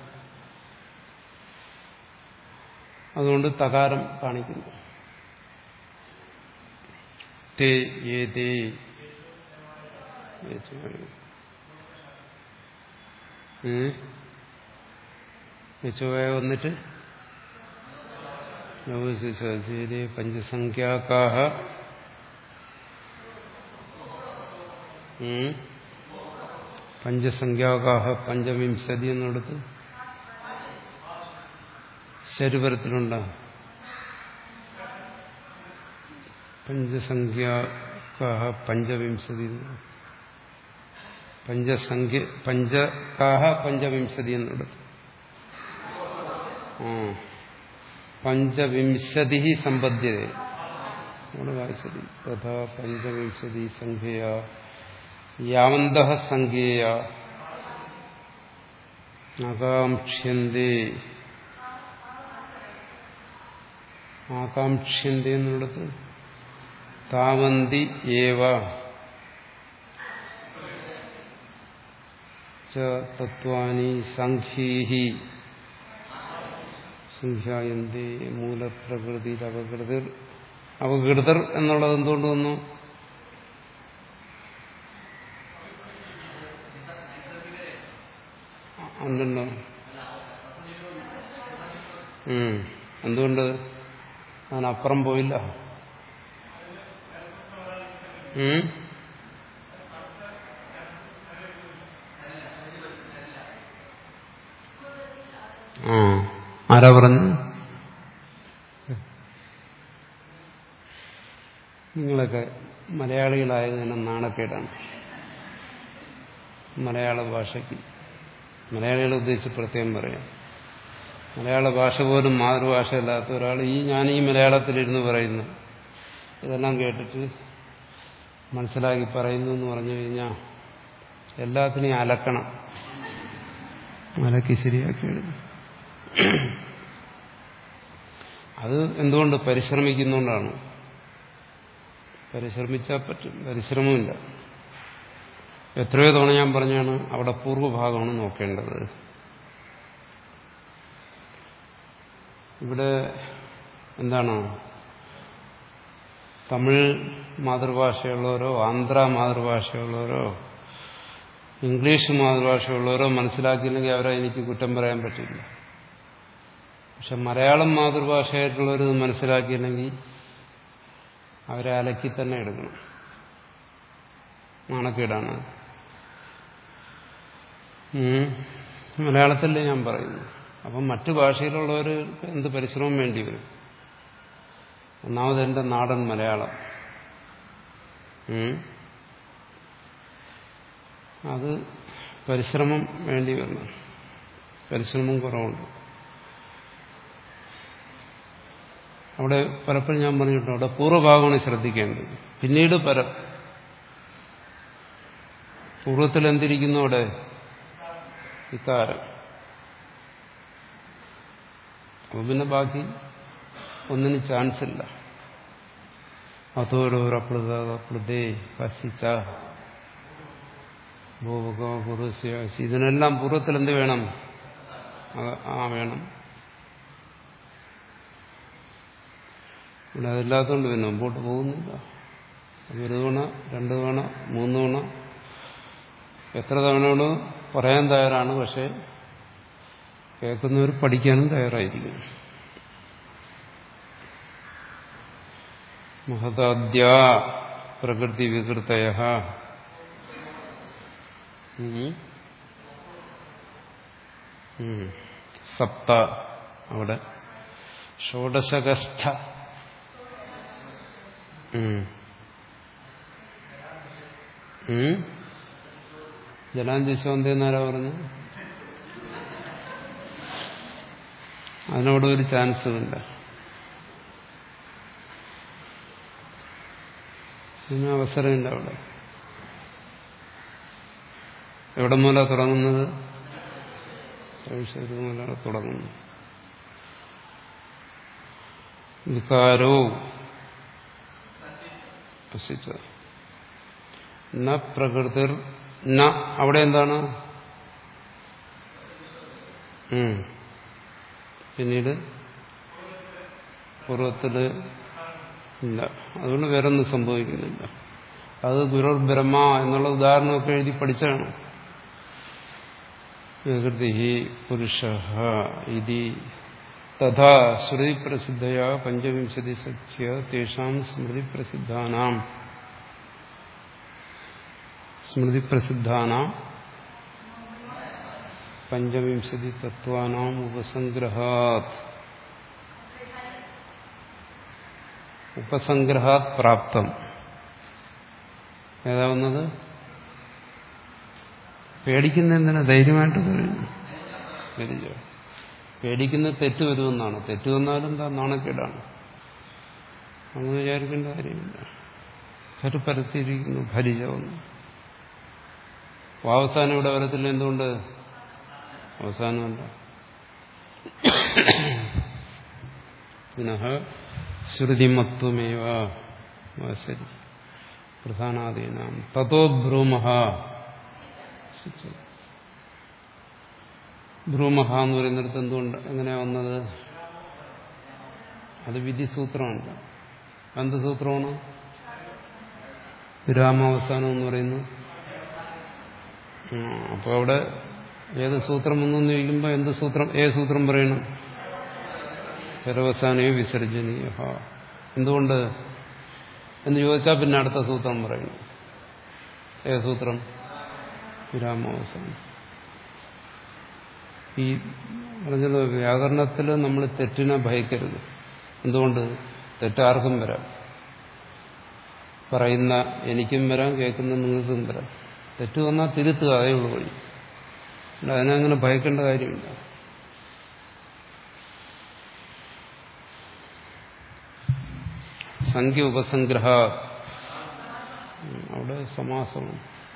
അതുകൊണ്ട് തകാരം കാണിക്കുന്നു തേ ഏ തേ യച്ചുവായ വന്നിട്ട് നവശിശേ പഞ്ചസംഖ്യാക്കാഹ പഞ്ചസംഖ്യാകാഹ പഞ്ചവിംശതി എന്നിടത്ത് ശരീരത്തിലുണ്ട പഞ്ചസംഖ്യാകാഹ പഞ്ചവിംശതി പഞ്ചസംഖ്യ പഞ്ചകാഹ പഞ്ചവിംശതി എന്നിടത്ത് ആ പഞ്ചവിംശതി സമ്പദ്യത അവിടെ വായിച്ചത് തഥാ പഞ്ചവിംശതി സംഖ്യയ യാവന്ത സംഖ്യയ ആകാംക്ഷ്യന്തേ ആകാംക്ഷ്യന്തേ എന്നുള്ളത് താവന്തി ഏവ തത്വാനി സംഖ്യീ സംഖ്യായന്തേ മൂലപ്രകൃതി അപകൃതിർ അപകൃതർ എന്നുള്ളത് എന്തുകൊണ്ട് വന്നു ഉണ്ടല്ലോ ഉം. എന്തുകൊണ്ട് അതിനപ്പുറം പോയില്ല ഉം? ആ ആരാ പറഞ്ഞു നിങ്ങളൊക്കെ മലയാളികളായതിന് നാണക്കേടാണ് മലയാള ഭാഷയ്ക്ക് മലയാളികളെ ഉദ്ദേശിച്ച് പ്രത്യേകം പറയാം മലയാള ഭാഷ പോലും മാതൃഭാഷയല്ലാത്ത ഒരാൾ ഈ ഞാൻ ഈ മലയാളത്തിലിരുന്ന് പറയുന്നു ഇതെല്ലാം കേട്ടിട്ട് മനസ്സിലാക്കി പറയുന്നു എന്ന് പറഞ്ഞു കഴിഞ്ഞാൽ എല്ലാത്തിനെയും അലക്കണം അലക്കി ശരിയാക്കി എഴുതും അത് എന്തുകൊണ്ട് പരിശ്രമിക്കുന്നുകൊണ്ടാണ് പരിശ്രമിച്ചാൽ പറ്റും പരിശ്രമമില്ല എത്രയോ തവണ ഞാൻ പറഞ്ഞാണ് അവിടെ പൂർവ്വഭാഗമാണ് നോക്കേണ്ടത് ഇവിടെ എന്താണ് തമിഴ് മാതൃഭാഷയുള്ളവരോ ആന്ധ്ര മാതൃഭാഷയുള്ളവരോ ഇംഗ്ലീഷ് മാതൃഭാഷയുള്ളവരോ മനസ്സിലാക്കിയില്ലെങ്കിൽ അവരെ എനിക്ക് കുറ്റം പറയാൻ പറ്റില്ല പക്ഷെ മലയാളം മാതൃഭാഷയായിട്ടുള്ളവർ മനസ്സിലാക്കിയില്ലെങ്കിൽ അവരെ അലക്കി തന്നെ എടുക്കണം നാണക്കേടാണ് ഉം. മലയാളത്തിലേ ഞാൻ പറയുന്നു അപ്പം മറ്റു ഭാഷയിലുള്ളവർ എന്ത് പരിശ്രമം വേണ്ടി വരും ഒന്നാമത് എൻ്റെ നാടൻ മലയാളം ഉം. അത് പരിശ്രമം വേണ്ടി വരണം പരിശ്രമം കുറവുണ്ട് അവിടെ പലപ്പോഴും ഞാൻ പറഞ്ഞിട്ടുണ്ട് അവിടെ പൂർവ്വഭാഗമാണ് ശ്രദ്ധിക്കേണ്ടത് പിന്നീട് പരം പൂർവ്വത്തിൽ എന്തിരിക്കുന്നു അവിടെ ഇക്കാരം അപ്പൊ പിന്നെ ബാക്കി ഒന്നിന് ചാൻസ് ഇല്ല അതോരോരപ്ലുതേ കശിച്ച ഭൂമുഖോ പുരുഷ്യ ഇതിനെല്ലാം പൂർവ്വത്തിൽ എന്ത് വേണം ആ- ആ വേണം ഇവിടെ അതില്ലാത്തതുകൊണ്ട് പിന്നെ മുമ്പോട്ട് പോകുന്നില്ല അത് ഒരു തവണ രണ്ട് തവണ മൂന്ന് തവണ എത്ര തവണയോട് പറയാൻ തയ്യാറാണ് പക്ഷെ കേൾക്കുന്നവർ പഠിക്കാനും തയ്യാറായിരിക്കും മഹതാദ്യ പ്രകൃതി വികൃതയ സപ്ത അവിടെ ഷോഡശകസ്ഥ ഉം. ഉം? ജലാഞ്ജശോന്തി എന്നാരാ പറഞ്ഞു അതിനോട് ഒരു ചാൻസുമില്ല പിന്നെ അവസരമില്ല അവിടെ എവിടെ മുതലാണ് തുടങ്ങുന്നത് ഭവിഷ്യത്ത് മുതലാണ് തുടങ്ങുന്നു വികാരോ നശിച്ചത് ന പ്രകൃതിർ ന അവിടെ എന്താണ് ഉം. പിന്നീട് പൂർവത്തില് ഇല്ല അതുകൊണ്ട് വേറൊന്നും സംഭവിക്കുന്നില്ല അത് ഗുരുർ ബ്രഹ്മ എന്നുള്ള ഉദാഹരണമൊക്കെ എഴുതി പഠിച്ചാണ് വികൃതി പുരുഷ ഇതി തഥാ ശ്രുതി പ്രസിദ്ധയ പഞ്ചവിംശതി സഖ്യ തേഷാം സ്മൃതി പ്രസിദ്ധാനാം സ്മൃതി പ്രസിദ്ധാനാം പഞ്ചവിംശതി തത്വാനാം ഉപസംഗ്രഹാത് ഉപസംഗ്രഹാത് പ്രാപ്തം ഏതാവുന്നത് പേടിക്കുന്ന എന്തിനാ ധൈര്യമായിട്ട് കഴിഞ്ഞു പേടിച്ചോ പേടിക്കുന്ന തെറ്റ് വരുമെന്നാണ് തെറ്റ് വന്നാലും എന്താ നാണക്കേടാണ് അങ്ങനെ വിചാരിക്കേണ്ട കാര്യമില്ല കരുപ്പരത്തിയിരിക്കുന്നു ഭരിച്ചവന്നു അവസാനം ഇവിടെ വരത്തില്ല എന്തുകൊണ്ട് അവസാനമല്ല പുനഃ ശ്രുതിമത്വമേവ ശരി പ്രധാനാദീനാം തതോ ഭ്രൂമ ഭ്രൂമഹ എന്ന് പറയുന്നിടത്ത് എന്തുകൊണ്ട് എങ്ങനെയാ വന്നത് അത് വിധിസൂത്രമല്ല എന്ത് സൂത്രമാണ് വിരാമാവസാനം എന്ന് പറയുന്നു അപ്പോൾ അവിടെ ഏത് സൂത്രം ഒന്നെന്ന് ചോദിക്കുമ്പോൾ എന്ത് സൂത്രം ഏത് സൂത്രം പറയണം പരവസാനയോ വിസർജനീയ എന്തുകൊണ്ട് എന്ന് ചോദിച്ചാൽ പിന്നെ അടുത്ത സൂത്രം പറയണം ഏത് സൂത്രം വിരാമാവസാനം ഈ പറഞ്ഞത് വ്യാകരണത്തിൽ നമ്മൾ തെറ്റിനെ ഭയക്കരുത് എന്തുകൊണ്ട് തെറ്റാർക്കും വരാം പറയുന്ന എനിക്കും വരാം കേൾക്കുന്ന നിങ്ങൾക്കും വരാം തെറ്റ് വന്നാൽ തിരുത്തുക അതേ ഉള്ളൂ വഴി അതിനങ്ങനെ ഭയക്കേണ്ട കാര്യമില്ല സംഖ്യ ഉപസംഗ്രഹ അവിടെ സമാസമാണ്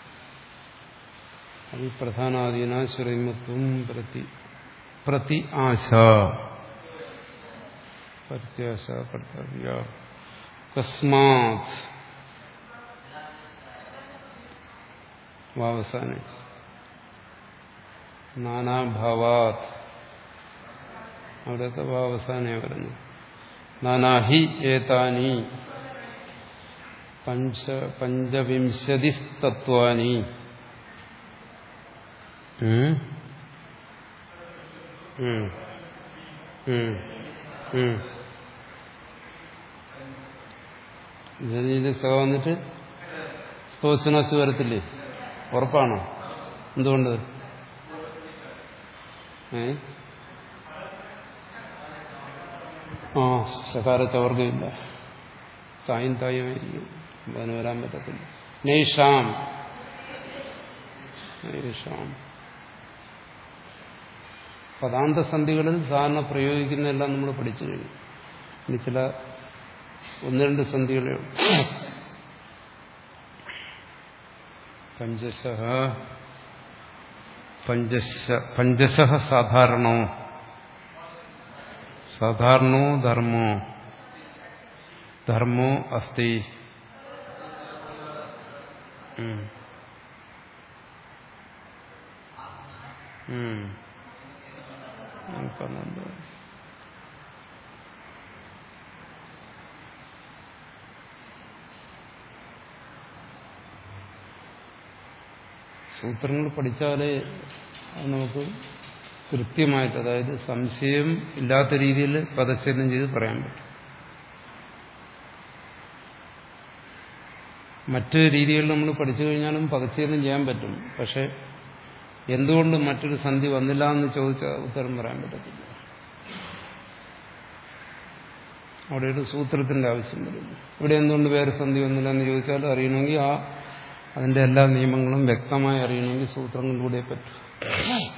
അഭിപ്രധാനാധീന ശ്രീമത്വം പ്രതി പ്രതി ആശ പ്രത്യാശ കർത്തവ്യ കസ്മാത് വാവസാനെ നാനാഭാവാത് അവിടെയൊക്കെ വാവസാനെ വരുന്നു നാനാഹി ഏതാനി പഞ്ച പഞ്ചവിംശതി തത്വാനി ഉം? ഉം. ഉം. ഉം. ഇതിന് സഹ വന്നിട്ട് സ്തോച്ചനാശ് വരത്തില്ലേ ഉറപ്പാണോ എന്തുകൊണ്ട് ഏ ആ സകാരത്തവർഗമില്ല തായും തായുമായിരിക്കും അതിന് വരാൻ പറ്റത്തില്ല നൈഷാം നൈഷാം പദാന്തസന്ധികളിൽ സാധാരണ പ്രയോഗിക്കുന്നതെല്ലാം നമ്മൾ പഠിച്ചു കഴിഞ്ഞു ഇനി ചില ഒന്ന് രണ്ട് സന്ധികളേ ഉള്ളൂ പഞ്ചശ പഞ്ചശ പഞ്ചശ സാധാരണോ സാധാരണോ ധർമ്മോ ധർമ്മോ അസ്തി ഉം. ഉം. ഉം, പറഞ്ഞല്ലോ. സൂത്രങ്ങൾ പഠിച്ചാലേ അത് നമുക്ക് കൃത്യമായിട്ട് അതായത് സംശയം ഇല്ലാത്ത രീതിയിൽ പദച്ഛേദം ചെയ്ത് പറയാൻ പറ്റും മറ്റ് രീതികളിൽ നമ്മൾ പഠിച്ചു കഴിഞ്ഞാലും പദച്ഛേദം ചെയ്യാൻ പറ്റും പക്ഷെ എന്തുകൊണ്ട് മറ്റൊരു സന്ധി വന്നില്ല എന്ന് ചോദിച്ചാൽ ഉത്തരം പറയാൻ പറ്റത്തില്ല അവിടെ ഒരു സൂത്രത്തിന്റെ ആവശ്യം വരുന്നു ഇവിടെ എന്തുകൊണ്ട് വേറെ സന്ധി വന്നില്ല എന്ന് ചോദിച്ചാൽ അറിയണമെങ്കിൽ ആ അതിന്റെ എല്ലാ നിയമങ്ങളും വ്യക്തമായി അറിയണമെങ്കിൽ സൂത്രങ്ങളിലൂടെ പറ്റും